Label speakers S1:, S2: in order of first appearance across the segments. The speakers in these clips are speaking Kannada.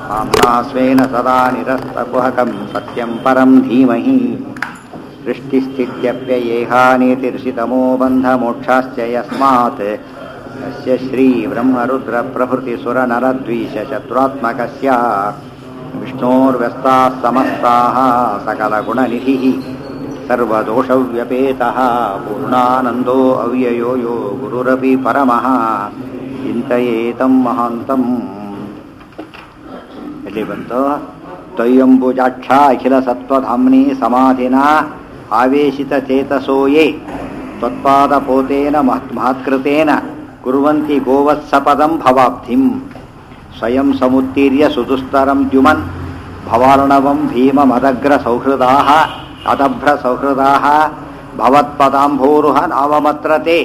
S1: आम्ना स्वेन सदा निरस्तकुहकं सत्यं परं धीमहि सृष्टिस्थित्यप्ययेहानीतिर्षितमो बन्धमोक्षाश्च यस्मात् यस्य श्रीब्रह्मरुद्रप्रभृतिसुरनरद्वीषशत्रुरात्मकस्य विष्णोर्व्यस्ताः समस्ताः सकलगुणनिधिः सर्वदोषव्यपेतः पूर्णानन्दो अव्ययो यो गुरुरपि परमः ಚಿಂತೆಯೇತಂ ಮಹಾಂತಂ ಎಲ್ಲಿ ಬಂತು ತ್ವಯ್ಯಂಬುಜಾಕ್ಷ ಅಖಿಲ ಸತ್ವಧಾಮ್ನಿ ಸಮಾಧಿನ ಆವೇಶಿತ ಚೇತಸೋಯೇ ತ್ವತ್ಪಾದಪೋತೇನ ಮಹತ್ ಮಹತ್ಕೃತೇನ ಕುರ್ವಂತಿ ಗೋವತ್ಸಪದಂ ಭವಾಬ್ಧಿಂ ಸ್ವಯಂ ಸಮುತ್ತೀರ್ಯ ಸುದುಸ್ತರಂ ದ್ಯುಮನ್ ಭವಾರ್ಣವಂ ಭೀಮಮದಗ್ರ ಸೌಹೃದಾಃ ಅದಭ್ರ ಸೌಹೃದಾಃ ಭವತ್ಪದಾಂಭೋರುಹ ನಾವಮತ್ರತೆ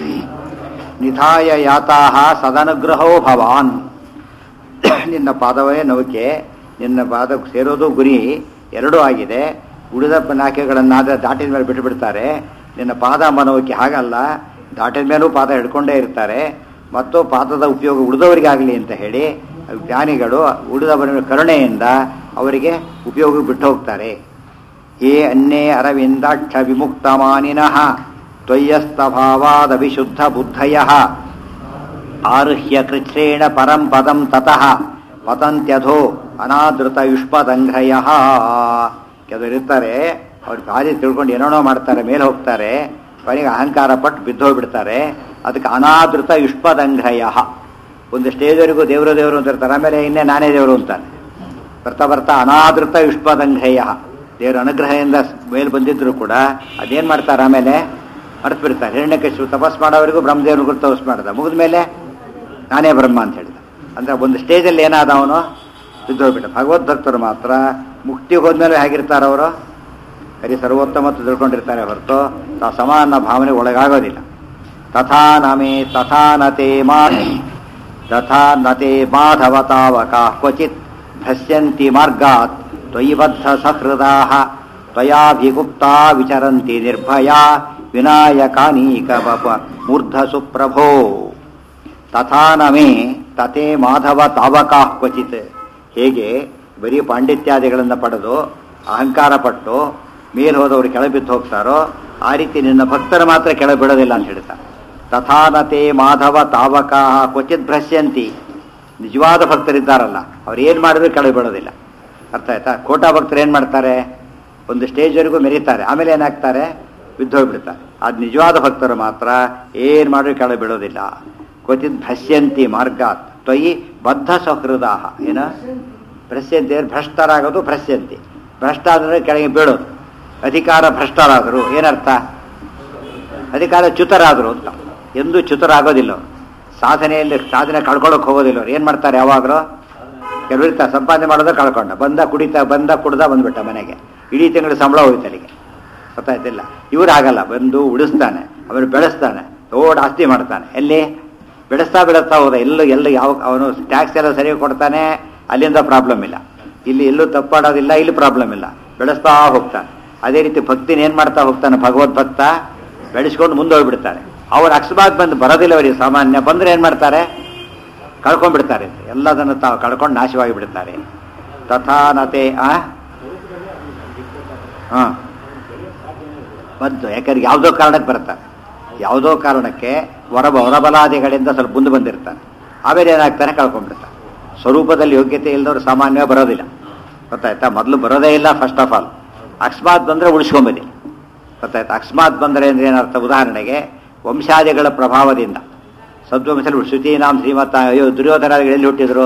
S1: ನಿಧಾಯ ಯಾತಾಹ ಸದನುಗ್ರಹೋ ಭವಾನ್ ನಿನ್ನ ಪಾದವೇ ನೌಕೆ ನಿನ್ನ ಪಾದ ಸೇರೋದು ಗುರಿ ಎರಡೂ ಆಗಿದೆ ಉಳಿದ ನಾಕೆಗಳನ್ನಾದ ದಾಟಿದ ಮೇಲೆ ಬಿಟ್ಟು ಬಿಡ್ತಾರೆ ನಿನ್ನ ಪಾದ ಮನೋಕೆ ಹಾಗಲ್ಲ ದಾಟಿದ ಮೇಲೂ ಪಾದ ಹಿಡ್ಕೊಂಡೇ ಇರ್ತಾರೆ ಮತ್ತು ಪಾದದ ಉಪಯೋಗ ಉಳಿದವರಿಗಾಗಲಿ ಅಂತ ಹೇಳಿ ಜ್ಞಾನಿಗಳು ಉಳಿದವರ ಕರುಣೆಯಿಂದ ಅವರಿಗೆ ಉಪಯೋಗ ಬಿಟ್ಟು ಹೋಗ್ತಾರೆ ಹೇ ಅನ್ನೇ ಅರವಿಂದಾಕ್ಷ ವಿಮುಕ್ತಮಾನಿನಃ ತ್ವಯ್ಯಸ್ತಭಾವಾದವಿಶುದ್ಧ ಬುದ್ಧಯ ಆರುಹ್ಯ ಕೃಚ್ಛ್ರೇಣ ಪರಂ ಪದಂ ತತಃ ಪತಂತ್ಯಧೋ ಅನಾದೃತ ಯುಷ್ಪದಂಘ್ರಯ ಕೆಲವರಿರ್ತಾರೆ ಅವ್ರು ಭಾರಿ ತಿಳ್ಕೊಂಡು ಏನೇನೋ ಮಾಡ್ತಾರೆ ಮೇಲೆ ಹೋಗ್ತಾರೆ ಕೊನೆಗೆ ಅಹಂಕಾರ ಪಟ್ಟು ಬಿದ್ದೋಗ್ಬಿಡ್ತಾರೆ ಅದಕ್ಕೆ ಅನಾದೃತ ಯುಷ್ಪದಂಘ್ರಯ ಒಂದು ಸ್ಟೇಜ್ವರೆಗೂ ದೇವರು ದೇವರು ಅಂತಿರ್ತಾರೆ ಆಮೇಲೆ ಇನ್ನೇ ನಾನೇ ದೇವರು ಅಂತಾನೆ ಬರ್ತಾ ಬರ್ತಾ ಅನಾದೃತ ಯುಷ್ಪದಂಘ್ರಯ ದೇವರ ಅನುಗ್ರಹದಿಂದ ಮೇಲೆ ಬಂದಿದ್ರು ಕೂಡ ಅದೇನು ಮಾಡ್ತಾರೆ ಆಮೇಲೆ ಮರೆತು ಬಿಡ್ತಾರೆ ಹಿರಣ್ಯಕಶಿಪು ತಪಸ್ ಮಾಡೋವರೆಗೂ ಬ್ರಹ್ಮದೇವ್ರ ಕುರಿತು ತಪಸ್ ಮಾಡ್ದ ಮುಗಿದ ಮೇಲೆ ನಾನೇ ಬ್ರಹ್ಮ ಅಂತ ಹೇಳಿದ ಅಂದ್ರೆ ಒಂದು ಸ್ಟೇಜಲ್ಲಿ ಏನಾದ ಅವನು ಬಿದ್ದೋಗ್ಬಿಟ್ಟ ಭಗವದ್ ಭಕ್ತರು ಮಾತ್ರ ಮುಕ್ತಿ ಹೋದ್ಮೇಲೆ ಹೇಗಿರ್ತಾರೆ ಅವರು ಹರಿ ಸರ್ವೋತ್ತಮ ತಿಳ್ಕೊಂಡಿರ್ತಾರೆ ಹೊರತು ತಾ ಸಮಾನ ಭಾವನೆ ಒಳಗಾಗೋದಿಲ್ಲ ತಥಾ ನಮೇ ತಥಾ ನತೆ ಮಾ ತಥಾ ನತೆ ಮಾಧವ ತಾವಕ ಕ್ವಚಿತ್ ಭಸ್ಯಂತಿ ಮಾರ್ಗಾತ್ ತ್ವಯಿ ಬದ್ಧ ಸಹೃದಾ ತ್ವಯಾಭಿಗುಪ್ತಾ ವಿಚರಂತಿ ನಿರ್ಭಯ ವಿನಾಯಕಾನೀಕ ಮೂರ್ಧ ಸುಪ್ರಭೋ ತಥಾ ನಮೇ ತಥೇ ಮಾಧವ ತಾವಕಾ ಕ್ವಚಿತ್ ಹೇಗೆ ಬರೀ ಪಾಂಡಿತ್ಯಾದಿಗಳನ್ನು ಪಡೆದು ಅಹಂಕಾರ ಪಟ್ಟು ಮೇಲೆ ಹೋದವರು ಕೆಳಬಿದ್ದು ಹೋಗ್ತಾರೋ ಆ ರೀತಿ ನಿನ್ನ ಭಕ್ತರು ಮಾತ್ರ ಕೆಳಬಿಡೋದಿಲ್ಲ ಅಂತ ಹೇಳ್ತಾರೆ ತಥಾನತೆ ಮಾಧವ ತಾವಕಾ ಕ್ವಚಿತ್ ಭ್ರಶ್ಯಂತಿ ನಿಜವಾದ ಭಕ್ತರಿದ್ದಾರಲ್ಲ ಅವ್ರು ಏನು ಮಾಡಿದ್ರು ಕೆಳಗೆ ಬೀಳೋದಿಲ್ಲ ಅರ್ಥ ಆಯ್ತಾ ಕೋಟಾ ಭಕ್ತರು ಏನು ಮಾಡ್ತಾರೆ ಒಂದು ಸ್ಟೇಜ್ವರೆಗೂ ಮೆರೀತಾರೆ ಆಮೇಲೆ ಏನಾಗ್ತಾರೆ ಬಿದ್ದೋಗ್ಬಿಡ್ತಾರೆ ಅದು ನಿಜವಾದ ಭಕ್ತರು ಮಾತ್ರ ಏನು ಮಾಡಿದ್ರು ಕೆಳಗೆ ಬೀಳೋದಿಲ್ಲ ಕ್ವಚಿತ್ ಭ್ರಶ್ಯಂತಿ ಮಾರ್ಗಾತ್ ತ್ವಯಿ ಬದ್ಧ ಸಹೃದಾಹ ಏನ ಭ್ರಶ್ಯಂತಿ ಭ್ರಷ್ಟರಾಗೋದು ಭ್ರಶ್ಯಂತಿ ಭ್ರಷ್ಟ ಅಂದರೆ ಕೆಳಗೆ ಬೀಳೋದು ಅಧಿಕಾರ ಭ್ರಷ್ಟರಾದರು ಏನರ್ಥ ಅಧಿಕಾರ ಚ್ಯುತರಾದರು ಅಂತ ಎಂದೂ ಚ್ಯುತರಾಗೋದಿಲ್ಲ ಅವರು ಸಾಧನೆಯಲ್ಲಿ ಸಾಧನೆ ಕಳ್ಕೊಳ್ಳೋಕೆ ಹೋಗೋದಿಲ್ಲ ಅವ್ರು ಏನು ಮಾಡ್ತಾರೆ ಯಾವಾಗಲೂ ಕೆಲವರು ಇರ್ತಾರೆ ಸಂಪಾದನೆ ಮಾಡೋದು ಕಳ್ಕೊಂಡ ಬಂದ ಕುಡಿತಾ ಬಂದ ಕುಡ್ದ ಬಂದ್ಬಿಟ್ಟ ಮನೆಗೆ ಇಡೀ ತಿಂಗಳು ಸಂಬಳ ಹೋಯ್ತು ಅಲ್ಲಿಗೆ ಗೊತ್ತಾಯ್ತಿಲ್ಲ ಇವ್ರು ಆಗಲ್ಲ ಬಂದು ಉಳಿಸ್ತಾನೆ ಅವನು ಬೆಳೆಸ್ತಾನೆ ದೊಡ್ಡ ಆಸ್ತಿ ಮಾಡ್ತಾನೆ ಎಲ್ಲಿ ಬೆಳೆಸ್ತಾ ಬೆಳೆಸ್ತಾ ಹೋದ ಎಲ್ಲೂ ಎಲ್ಲ ಯಾವ ಅವನು ಟ್ಯಾಕ್ಸ್ ಎಲ್ಲ ಸರಿಯಾಗಿ ಕೊಡ್ತಾನೆ ಅಲ್ಲಿಂದ ಪ್ರಾಬ್ಲಮ್ ಇಲ್ಲ ಇಲ್ಲಿ ಎಲ್ಲೂ ತಪ್ಪಾಡೋದಿಲ್ಲ ಇಲ್ಲಿ ಪ್ರಾಬ್ಲಮ್ ಇಲ್ಲ ಬೆಳೆಸ್ತಾ ಹೋಗ್ತಾನೆ ಅದೇ ರೀತಿ ಭಕ್ತಿನ ಏನು ಮಾಡ್ತಾ ಹೋಗ್ತಾನೆ ಭಗವದ್ ಭಕ್ತ ಬೆಳೆಸ್ಕೊಂಡು ಮುಂದೆ ಹೋಗ್ಬಿಡ್ತಾರೆ ಅವ್ರು ಅಕಸ್ಮಾತ್ ಬಂದು ಬರೋದಿಲ್ಲ ಅವರಿಗೆ ಸಾಮಾನ್ಯ ಬಂದರೆ ಏನು ಮಾಡ್ತಾರೆ ಕಳ್ಕೊಂಡ್ಬಿಡ್ತಾರೆ ಎಲ್ಲದನ್ನು ತಾವು ಕಳ್ಕೊಂಡು ನಾಶವಾಗಿ ಬಿಡ್ತಾರೆ ತಥಾನತೆ ಆ ಹಾಂ ಬಂತು ಯಾಕಂದ್ರೆ ಯಾವುದೋ ಕಾರಣಕ್ಕೆ ಬರ್ತಾರೆ ಯಾವುದೋ ಕಾರಣಕ್ಕೆ ಹೊರಬ ಹೊರಬಲಾದಿಗಳಿಂದ ಸ್ವಲ್ಪ ಮುಂದೆ ಬಂದಿರ್ತಾರೆ ಆಮೇಲೆ ಏನಾಗ್ತಾನೆ ಕಳ್ಕೊಂಡ್ಬಿಡ್ತಾರೆ ಸ್ವರೂಪದಲ್ಲಿ ಯೋಗ್ಯತೆ ಇಲ್ಲದವ್ರು ಸಾಮಾನ್ಯವಾಗಿ ಬರೋದಿಲ್ಲ ಗೊತ್ತಾಯ್ತಾ ಮೊದಲು ಬರೋದೇ ಇಲ್ಲ ಫಸ್ಟ್ ಆಫ್ ಆಲ್ ಅಕಸ್ಮಾತ್ ಬಂದರೆ ಉಳಿಸ್ಕೊಂಬದಿ ಗೊತ್ತಾಯ್ತಾ ಅಕಸ್ಮಾತ್ ಬಂದರೆ ಅಂದ್ರೆ ಏನರ್ಥ ಉದಾಹರಣೆಗೆ ವಂಶಾದಿಗಳ ಪ್ರಭಾವದಿಂದ ಸದ್ವಂಶದಲ್ಲಿ ಶ್ರುತೀನಾಮ್ ಶ್ರೀಮತ ಅಯ್ಯೋ ದುರ್ಯೋಧನಾದಿಗಳು ಎಲ್ಲಿ ಹುಟ್ಟಿದ್ರು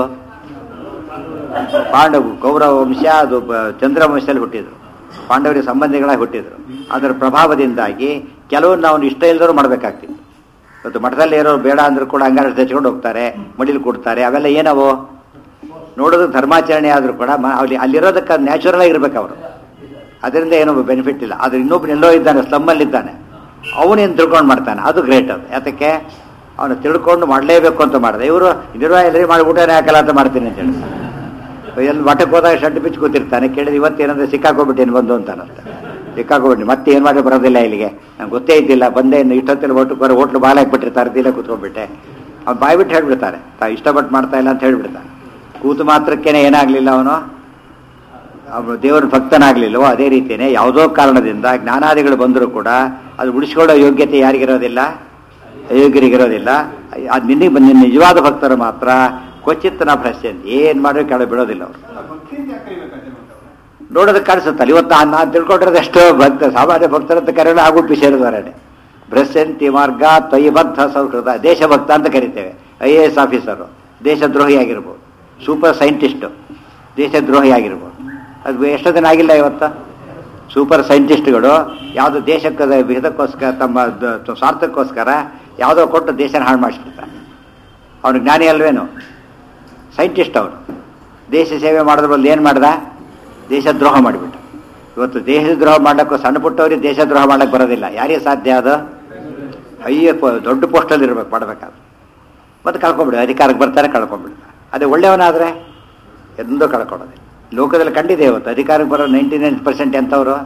S1: ಪಾಂಡವ ಕೌರವ ವಂಶ ಅದು ಚಂದ್ರವಂಶದಲ್ಲಿ ಹುಟ್ಟಿದ್ರು ಪಾಂಡವರಿಗೆ ಸಂಬಂಧಿಗಳಾಗಿ ಹುಟ್ಟಿದ್ರು ಅದರ ಪ್ರಭಾವದಿಂದಾಗಿ ಕೆಲವನ್ನ ಅವನು ಇಷ್ಟ ಇಲ್ಲದವರು ಮಾಡಬೇಕಾಗ್ತಿತ್ತು ಇವತ್ತು ಮಠದಲ್ಲಿ ಇರೋರು ಬೇಡ ಅಂದ್ರೂ ಕೂಡ ಅಂಗಾರ ತೆಚ್ಕೊಂಡು ಹೋಗ್ತಾರೆ ಮಡಿಲು ಕೊಡ್ತಾರೆ ಅವೆಲ್ಲ ಏನವು ನೋಡೋದು ಧರ್ಮಾಚರಣೆ ಆದರೂ ಕೂಡ ಅಲ್ಲಿ ಅಲ್ಲಿರೋದಕ್ಕೆ ನ್ಯಾಚುರಲ್ ಆಗಿರ್ಬೇಕು ಅವರು ಅದರಿಂದ ಏನೋ ಬೆನಿಫಿಟ್ ಇಲ್ಲ ಆದ್ರೆ ಇನ್ನೊಬ್ಬನು ಎಲ್ಲೋ ಇದ್ದಾನೆ ಸ್ಲಮ್ಮಲ್ಲಿದ್ದಾನೆ ಅವನೇನು ತಿಳ್ಕೊಂಡು ಮಾಡ್ತಾನೆ ಅದು ಗ್ರೇಟ್ ಅದು ಯಾತಕ್ಕೆ ಅವನು ತಿಳ್ಕೊಂಡು ಮಾಡಲೇಬೇಕು ಅಂತ ಮಾಡಿದೆ ಇವರು ನಿರ್ವಾಹ ಎಲ್ಲರಿ ಮಾಡಿ ಊಟನೇ ಹಾಕಲ್ಲ ಅಂತ ಮಾಡ್ತೀನಿ ಅಂತ ಹೇಳಿ ಎಲ್ಲಿ ಮಠಕ್ಕೆ ಹೋದಾಗ ಶರ್ಟ್ ಬಿಚ್ಚಿ ಕೂತಿರ್ತಾನೆ ಕೇಳಿದ್ರೆ ಇವತ್ತೇನಂದ್ರೆ ಸಿಕ್ಕಾಕೊಬಿಟ್ಟೇನು ಬಂದು ಅಂತಾನಂತ ಸಿಕ್ಕಾಕೊಬಿಟ್ಟು ಮತ್ತೆ ಏನು ಮಾಡಿ ಬರೋದಿಲ್ಲ ಇಲ್ಲಿಗೆ ನಂಗೆ ಗೊತ್ತೇ ಇದ್ದಿಲ್ಲ ಬಂದೆ ಇನ್ನು ಇಷ್ಟೊತ್ತಿನ ಒಟ್ಟು ಬರೋ ಹೋಟ್ಲು ಬಾಲ್ ಹಾಕ್ಬಿಟ್ಟಿರ್ತಾರೆ ದಿಲ್ಲ ಕೂತ್ಕೊಂಡ್ಬಿಟ್ಟೆ ಅವ್ನು ಬಾಯ್ಬಿಟ್ಟು ಹೇಳ್ಬಿಡ್ತಾರೆ ತಾ ಇಷ್ಟಪಟ್ಟು ಮಾಡ್ತಾ ಇಲ್ಲ ಅಂತ ಹೇಳ್ಬಿಡ್ತಾನೆ ಕೂತು ಮಾತ್ರಕ್ಕೇನೆ ಏನಾಗ್ಲಿಲ್ಲ ಅವನು ಅವನು ದೇವರ ಭಕ್ತನಾಗ್ಲಿಲ್ವೋ ಅದೇ ರೀತಿಯೇ ಯಾವುದೋ ಕಾರಣದಿಂದ ಜ್ಞಾನಾದಿಗಳು ಬಂದರೂ ಕೂಡ ಅದು ಉಳಿಸ್ಕೊಳ್ಳೋ ಯೋಗ್ಯತೆ ಯಾರಿಗಿರೋದಿಲ್ಲ ಅಯೋಗ್ಯರಿಗಿರೋದಿಲ್ಲ ಅದು ನಿನಗೆ ಬಂದ ನಿಜವಾದ ಭಕ್ತರು ಮಾತ್ರ ಕ್ವಚಿತ್ತನ ಪ್ರಶ್ನೆ ಏನು ಮಾಡಿದ್ರೆ ಕೆಳಗೆ ಬಿಡೋದಿಲ್ಲ ಅವರು
S2: ಭಕ್ತಿಯಿಂದ ಯಾಕೆ ಕರಿಬೇಕಾದ್ರೆ ಮಾತಾಡೋದು?
S1: ನೋಡೋದಕ್ಕೆ ಕಾಣಿಸುತ್ತಲ್ಲ ಇವತ್ತು ನಾನು ತಿಳ್ಕೊಂಡಿರೋದು ಎಷ್ಟೋ ಭಕ್ತ ಸಾಮಾನ್ಯ ಭಕ್ತರಂತ ಕರೆಯೋಣ ಹಾಗೂ ಪಿಸೇರಿದಾರೆ ಭ್ರಸ್ಯಂತಿ ಮಾರ್ಗ ತ್ವಯಿಬದ್ಧ ಸಂಸ್ಕೃತ ದೇಶಭಕ್ತ ಅಂತ ಕರಿತೇವೆ ಐ ಎ ಎಸ್ ಆಫೀಸರು ದೇಶದ್ರೋಹಿ ಆಗಿರ್ಬೋದು ಸೂಪರ್ ಸೈಂಟಿಸ್ಟು ದೇಶದ್ರೋಹಿ ಆಗಿರ್ಬೋದು ಅದು ಎಷ್ಟೋ ದಿನ ಆಗಿಲ್ಲ ಇವತ್ತು ಸೂಪರ್ ಸೈಂಟಿಸ್ಟ್ಗಳು ಯಾವುದೋ ದೇಶಕ್ಕೆ ಇದಕ್ಕೋಸ್ಕರ ತಮ್ಮ ದ- ಸ್ವಾರ್ಥಕ್ಕೋಸ್ಕರ ಯಾವುದೋ ಕೊಟ್ಟು ದೇಶನ ಹಾಳು ಮಾಡಿಸ್ಬಿಡ್ತಾರೆ ಅವನು ಜ್ಞಾನಿ ಅಲ್ವೇನು ಸೈಂಟಿಸ್ಟ್ ಅವನು ದೇಶ ಸೇವೆ ಮಾಡೋದ್ರ ಬದಲು ಏನು ಮಾಡ್ದ ದೇಶದ್ರೋಹ ಮಾಡಿಬಿಟ್ಟ ಇವತ್ತು ದೇಶದ್ರೋಹ ಮಾಡಕ್ಕೂ ಸಣ್ಣ ಪುಟ್ಟವ್ರಿಗೆ ದೇಶದ್ರೋಹ ಮಾಡಕ್ಕೆ ಬರೋದಿಲ್ಲ ಯಾರಿಗೆ ಸಾಧ್ಯ ಅದು ಅಯ್ಯ ಪ- ದೊಡ್ಡ ಪೋಸ್ಟಲ್ಲಿ ಇರ್ಬೇಕು ಮಾಡಬೇಕಾದ್ರೆ ಮತ್ತೆ ಕಳ್ಕೊಂಬಿಡು ಅಧಿಕಾರಕ್ಕೆ ಬರ್ತಾರೆ ಕಳ್ಕೊಂಡ್ಬಿಡ್ತಾರೆ ಅದೇ ಒಳ್ಳೆಯವನಾದರೆ ಎಂದೂ ಕಳ್ಕೊಳ್ಳೋದಿಲ್ಲ ಲೋಕದಲ್ಲಿ ಕಂಡಿದೆ ಇವತ್ತು ಅಧಿಕಾರಕ್ಕೆ ಬರೋ ನೈಂಟಿ ನೈನ್ ಪರ್ಸೆಂಟ್ ಎಂಥವ್ರು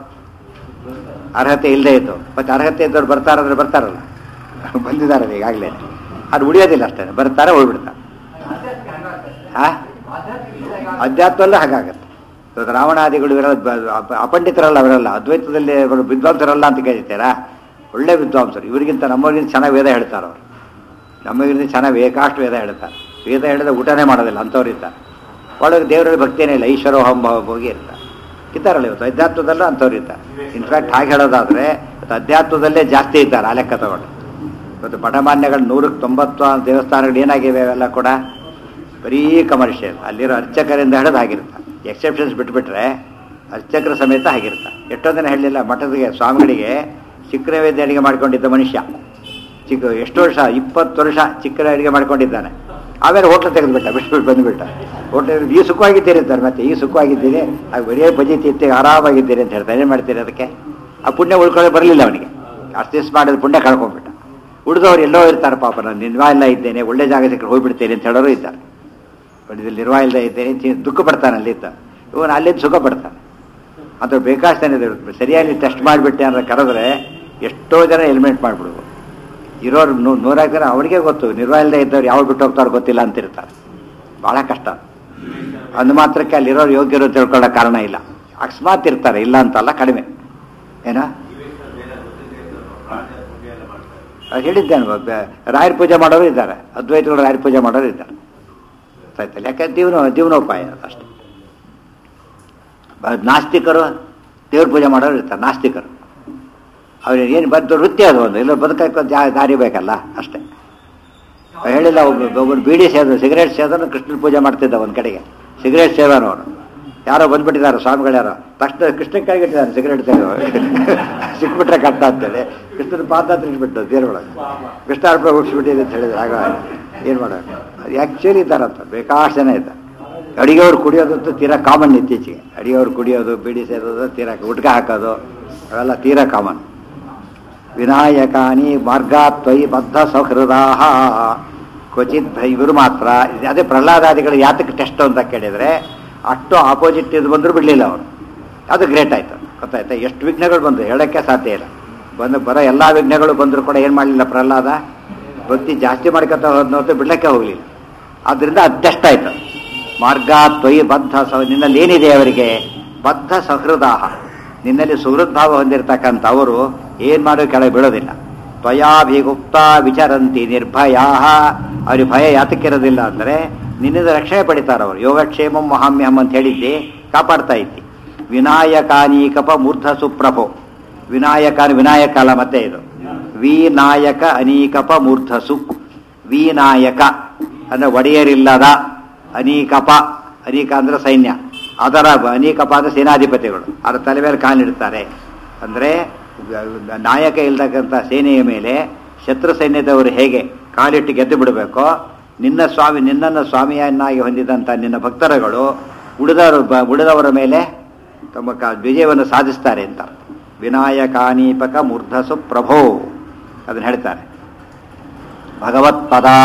S1: ಅರ್ಹತೆ ಇಲ್ಲದೆ ಇತ್ತು ಮತ್ತೆ ಅರ್ಹತೆ ಇದ್ದವ್ರು ಬರ್ತಾರಂದ್ರೆ ಬರ್ತಾರಲ್ಲ ಬಂದಿದ್ದಾರೆ ಈಗಾಗಲೇ ಅದು ಉಳಿಯೋದಿಲ್ಲ ಅಷ್ಟೇ ಬರ್ತಾರೆ ಹೋಗ್ಬಿಡ್ತಾರೆ ಆ ಅಧ್ಯಾತ್ಮಲ್ಲ ಹಾಗಾಗತ್ತೆ ಇವತ್ತು ರಾವಣಾದಿಗಳು ಇರೋ ಅಪಂಡಿತರಲ್ಲ ಅವರೆಲ್ಲ ಅದ್ವೈತದಲ್ಲಿ ಅವರು ವಿದ್ವಾಂಸರಲ್ಲ ಅಂತ ಕೇಳ್ತೀರಾ ಒಳ್ಳೆ ವಿದ್ವಾಂಸರು ಇವರಿಗಿಂತ ನಮ್ಮವ್ರಿಗಿಂತ ಚೆನ್ನಾಗಿ ವೇದ ಹೇಳ್ತಾರೆ ಅವರು ನಮಗಿಂತ ಚೆನ್ನಾಗಿ ಬೇಕಾಷ್ಟು ವೇದ ಹೇಳ್ತಾರೆ ವೇದ ಹೇಳಿದ್ರೆ ಊಟನೇ ಮಾಡೋದಿಲ್ಲ ಅಂಥವ್ರು ಇದ್ದಾರೆ ಒಳಗೆ ದೇವರಲ್ಲಿ ಭಕ್ತಿಯೇ ಇಲ್ಲ ಈಶ್ವರ ಹಂಬ ಹೋಗಿ ಇರ್ತಾರೆ ಇದ್ದಾರಲ್ಲ ಇವತ್ತು ಅಧ್ಯಾತ್ಮದಲ್ಲೂ ಅಂಥವ್ರು ಇದ್ದಾರೆ ಇನ್ಫ್ಯಾಕ್ಟ್ ಹಾಗೆ ಹೇಳೋದಾದ್ರೆ ಇವತ್ತು ಅಧ್ಯಾತ್ಮದಲ್ಲೇ ಜಾಸ್ತಿ ಇದ್ದಾರೆ ಆ ಲೆಕ್ಕ ತಗೊಂಡು ಇವತ್ತು ಮಠಮಾನ್ಯಗಳು ನೂರಕ್ಕೆ ತೊಂಬತ್ತು ದೇವಸ್ಥಾನಗಳು ಏನಾಗಿವೆ ಅವೆಲ್ಲ ಕೂಡ ಬರೀ ಕಮರ್ಷಿಯಲ್ ಅಲ್ಲಿರೋ ಅರ್ಚಕರಿಂದ ಹಿಡಿದು ಆಗಿರುತ್ತೆ ಎಕ್ಸೆಪ್ಷನ್ಸ್ ಬಿಟ್ಬಿಟ್ರೆ ಅರ್ಚಕರ ಸಮೇತ ಆಗಿರುತ್ತೆ ಎಷ್ಟೋ ದಿನ ಹೇಳಲಿಲ್ಲ ಮಠದಿಗೆ ಸ್ವಾಮಿಗಳಿಗೆ ಚಿಕ್ಕ ನೈವೇದ್ಯ ಅಡಿಗೆ ಮಾಡ್ಕೊಂಡಿದ್ದ ಮನುಷ್ಯ ಚಿಕ್ಕ ಎಷ್ಟು ವರ್ಷ ಇಪ್ಪತ್ತು ವರ್ಷ ಚಿಕ್ಕ ಅಡಿಗೆ ಮಾಡ್ಕೊಂಡಿದ್ದಾನೆ ಆಮೇಲೆ ಹೋಟ್ಲ್ ತೆಗೆದುಬಿಟ್ಟ ಬಿಟ್ಬಿಟ್ಟು ಬಂದುಬಿಟ್ಟ ಹೋಟ್ಲ್ ಈ ಸುಖವಾಗಿದ್ದೀರಿ ಅಂತಾರೆ ಮತ್ತೆ ಈ ಸುಖವಾಗಿದ್ದೀನಿ ಆಗ ಬರೀ ಬಜಿ ತಿತ್ತಿ ಆರಾಮಾಗಿದ್ದೀರಿ ಅಂತ ಹೇಳ್ತಾರೆ ಏನು ಮಾಡ್ತೀರಿ ಅದಕ್ಕೆ ಆ ಪುಣ್ಯ ಉಳ್ಕೊಳ್ಳೋ ಬರಲಿಲ್ಲ ಅವನಿಗೆ ಅಷ್ಟು ದಿವಸ ಮಾಡಿದ ಪುಣ್ಯ ಕಳ್ಕೊಂಡ್ಬಿಟ್ಟ ಉಳಿದವ್ರು ಎಲ್ಲೋ ಇರ್ತಾರೆ ಪಾಪ ನಾನು ನಿರ್ವಾ ಇಲ್ಲ ಇದ್ದೇನೆ ಒಳ್ಳೆ ಜಾಗ ಸಿಕ್ಕರೆ ಹೋಗ್ಬಿಡ್ತೇನೆ ಅಂತ ಹೇಳೋರು ಇದ್ದಾರೆ ಬಟ್ ಇಲ್ಲಿ ನಿರ್ವಾ ಇಲ್ಲದೆ ಇದ್ದೇನೆ ಚಿ- ದುಃಖ ಪಡ್ತಾನೆ ಅಲ್ಲಿದ್ದ ಇವನು ಅಲ್ಲಿಂದ ಸುಖ ಪಡ್ತಾನೆ ಅದು ಬೇಕಾಗ್ತಾನೆ ಇದೆ ಸರಿಯಾಗಿ ಟೆಸ್ಟ್ ಮಾಡಿಬಿಟ್ಟೆ ಅಂತ ಕರೆದ್ರೆ ಎಷ್ಟೋ ಜನ ಎಲಿಮೆಂಟ್ ಮಾಡಿಬಿಡ್ಬೋದು ಇರೋರು ನೂ ನೂರಾರು ಜನ ಅವರಿಗೆ ಗೊತ್ತು ನಿರ್ವಾ ಇಲ್ಲದೆ ಇದ್ದವ್ರು ಯಾವ ಬಿಟ್ಟು ಹೋಗ್ತಾರೋ ಗೊತ್ತಿಲ್ಲ ಅಂತಿರ್ತಾರೆ ಭಾಳ ಕಷ್ಟ ಅಂದು ಮಾತ್ರಕ್ಕೆ ಅಲ್ಲಿರೋರು ಯೋಗ್ಯರು ಅಂತ ತಿಳ್ಕೊಳ್ಳೋ ಕಾರಣ ಇಲ್ಲ ಅಕಸ್ಮಾತ್ ಇರ್ತಾರೆ ಇಲ್ಲ ಅಂತಲ್ಲ ಕಡಿಮೆ ಏನೋ ಅದು ಹೇಳಿದ್ದೇನೆ ಬ- ರಾಯರ ಪೂಜೆ ಮಾಡೋರು ಇದ್ದಾರೆ ಅದ್ವೈತಗಳು ರಾಯರ ಪೂಜೆ ಮಾಡೋರು ಇದ್ದಾರೆ ಆಯ್ತಲ್ಲ ಯಾಕಂದ್ರೆ ಜೀವನ ಜೀವನೋಪಾಯ ಅದು ಅಷ್ಟೇ ಬ- ನಾಸ್ತಿಕರು ದೇವ್ರ ಪೂಜೆ ಮಾಡೋರು ಇರ್ತಾರೆ ನಾಸ್ತಿಕರು ಅವ್ರಿಗೆ ಏನು ಬಂದು ವೃತ್ತಿ ಅದು ಒಂದು ಇಲ್ಲ ಬದುಕಕ್ಕೆ ಒಂದು ಜಾ- ದಾರಿ ಬೇಕಲ್ಲ ಅಷ್ಟೇ ಅವ್ರು ಹೇಳಿಲ್ಲ ಒಬ್ಬ ಒಬ್ಬನು ಬೀಡಿ ಸೇದ ಸಿಗರೇಟ್ ಸೇದನು ಕೃಷ್ಣನ ಪೂಜೆ ಮಾಡ್ತಿದ್ದ ಒಂದು ಕಡೆಗೆ ಸಿಗರೇಟ್ ಸೇದನು ಅವನು ಯಾರೋ ಬಂದ್ಬಿಟ್ಟಿದ್ದಾರೆ ಸ್ವಾಮಿಗಳು ಯಾರೋ ತಕ್ಷಣ ಕೃಷ್ಣ ಕೈಗಿಟ್ಟಿದ್ದಾರೆ ಸಿಗರೇಟ್ ಸೇದೋ ಸಿಕ್ಬಿಟ್ರೆ ಕಟ್ಟ ಅಂತೇಳಿ ಕೃಷ್ಣನ ಪಾದ ತಿರುಗಿಬಿಟ್ಟು ದೇವ್ರೊಳಗೆ ಕೃಷ್ಣ ಅರ್ಪಣೆ ಹುಡ್ಸ್ಬಿಟ್ಟಿದೆ ಅಂತ ಹೇಳಿದ್ರೆ ಆಗ ಏನು ಮಾಡೋದು ಅದು ಆ್ಯಕ್ಚುಲಿ ಇದ್ದಾರಂತ ಬೇಕಾಷ್ಟು ಜನ ಇದ್ದಾರೆ ಅಡಿಗೆಯವ್ರು ಕುಡಿಯೋದಂತೂ ತೀರಾ ಕಾಮನ್ ಇತ್ತೀಚೆಗೆ ಅಡಿಗೆಯವ್ರು ಕುಡಿಯೋದು ಬೀಡಿ ಸೇದೋದು ತೀರಾ ಉಟ್ಕ ಹಾಕೋದು ಅವೆಲ್ಲ ತೀರಾ ಕಾಮನ್ ವಿನಾಯಕಾನಿ ಮಾರ್ಗಾತ್ವಯಿ ಬದ್ಧ ಸೌಹೃದಾ ಕ್ವಚಿತ್ ಭ- ಇವರು ಮಾತ್ರ ಇದು ಅದೇ ಪ್ರಹ್ಲಾದಾದಿಗಳು ಯಾತಕ್ಕೆ ಟೆಸ್ಟ್ ಅಂತ ಕೇಳಿದ್ರೆ ಅಷ್ಟು ಆಪೋಸಿಟ್ ಇದು ಬಂದರೂ ಬಿಡಲಿಲ್ಲ ಅವರು ಅದು ಗ್ರೇಟ್ ಆಯ್ತು ಗೊತ್ತಾಯ್ತಾ ಎಷ್ಟು ವಿಘ್ನಗಳು ಬಂದು ಹೇಳೋಕ್ಕೆ ಸಾಧ್ಯ ಇಲ್ಲ ಬಂದು ಬರೋ ಎಲ್ಲ ವಿಘ್ನಗಳು ಬಂದರೂ ಕೂಡ ಏನು ಮಾಡಲಿಲ್ಲ ಪ್ರಹ್ಲಾದ ಭಕ್ತಿ ಜಾಸ್ತಿ ಮಾಡ್ಕೊತ ಹೋದ್ನೋತು ಬಿಡ್ಲಿಕ್ಕೆ ಹೋಗಲಿಲ್ಲ ಆದ್ದರಿಂದ ಅದು ಟೆಸ್ಟ್ ಆಯ್ತು ಮಾರ್ಗ ತ್ವಯಿ ಬದ್ಧ ಸ ನಿನ್ನಲ್ಲಿ ಏನಿದೆ ಅವರಿಗೆ ಬದ್ಧ ಸಹೃದಾಹ ನಿನ್ನಲ್ಲಿ ಸುಹೃದ್ಭಾವ ಹೊಂದಿರತಕ್ಕಂಥ ಅವರು ಏನು ಮಾಡೋ ಕೆಳಗೆ ಬೀಳೋದಿಲ್ಲ ತ್ವಯಾಭಿಗುಪ್ತ ವಿಚರಂತಿ ನಿರ್ಭಯಾ ಅವ್ರಿಗೆ ಭಯ ಯಾತಕ್ಕಿರೋದಿಲ್ಲ ಅಂದರೆ ನಿನ್ನಿಂದ ರಕ್ಷಣೆ ಪಡಿತಾರೆ ಅವರು ಯೋಗಕ್ಷೇಮಂ ಮಹಾಮ್ಯಹಂ ಅಂತ ಹೇಳಿದ್ದೆ ಕಾಪಾಡ್ತಾ ಇದ್ದಿ ವಿನಾಯಕಾನೀಕಪ ಮೂರ್ಧ ಸುಪ್ರಭೋ ವಿನಾಯಕ ವಿನಾಯಕ ಅಲ್ಲ ಮತ್ತೆ ಇದು ವಿನಾಯಕ ಅನೀಕಪ ಮೂರ್ಧಸು ವಿನಾಯಕ ಅಂದ್ರೆ ಒಡೆಯರಿಲ್ಲದ ಅನೀಕಪ ಅನೀಕ ಅಂದ್ರೆ ಸೈನ್ಯ ಅದರ ಅನೀಕಪ ಅಂದ್ರೆ ಸೇನಾಧಿಪತಿಗಳು ಅದರ ತಲೆ ಮೇಲೆ ಕಾಲಿಡ್ತಾರೆ ಅಂದ್ರೆ ನಾಯಕ ಇಲ್ದಕ್ಕಂಥ ಸೇನೆಯ ಮೇಲೆ ಶತ್ರು ಸೈನ್ಯದವರು ಹೇಗೆ ಕಾಲಿಟ್ಟು ಗೆದ್ದು ಬಿಡಬೇಕೋ ನಿನ್ನ ಸ್ವಾಮಿ ನಿನ್ನನ್ನು ಸ್ವಾಮಿಯನ್ನಾಗಿ ಹೊಂದಿದಂಥ ನಿನ್ನ ಭಕ್ತರುಗಳು ಉಳಿದವರು ಬ- ಉಳಿದವರ ಮೇಲೆ ತಮ್ಮ ಕ ವಿಜಯವನ್ನು ಸಾಧಿಸ್ತಾರೆ ಅಂತ ವಿನಾಯಕಾನೀಪಕ ಮೂರ್ಧಸು ಪ್ರಭೋ ಅದನ್ನು ಹೇಳ್ತಾರೆ ಭಗವತ್ಪದ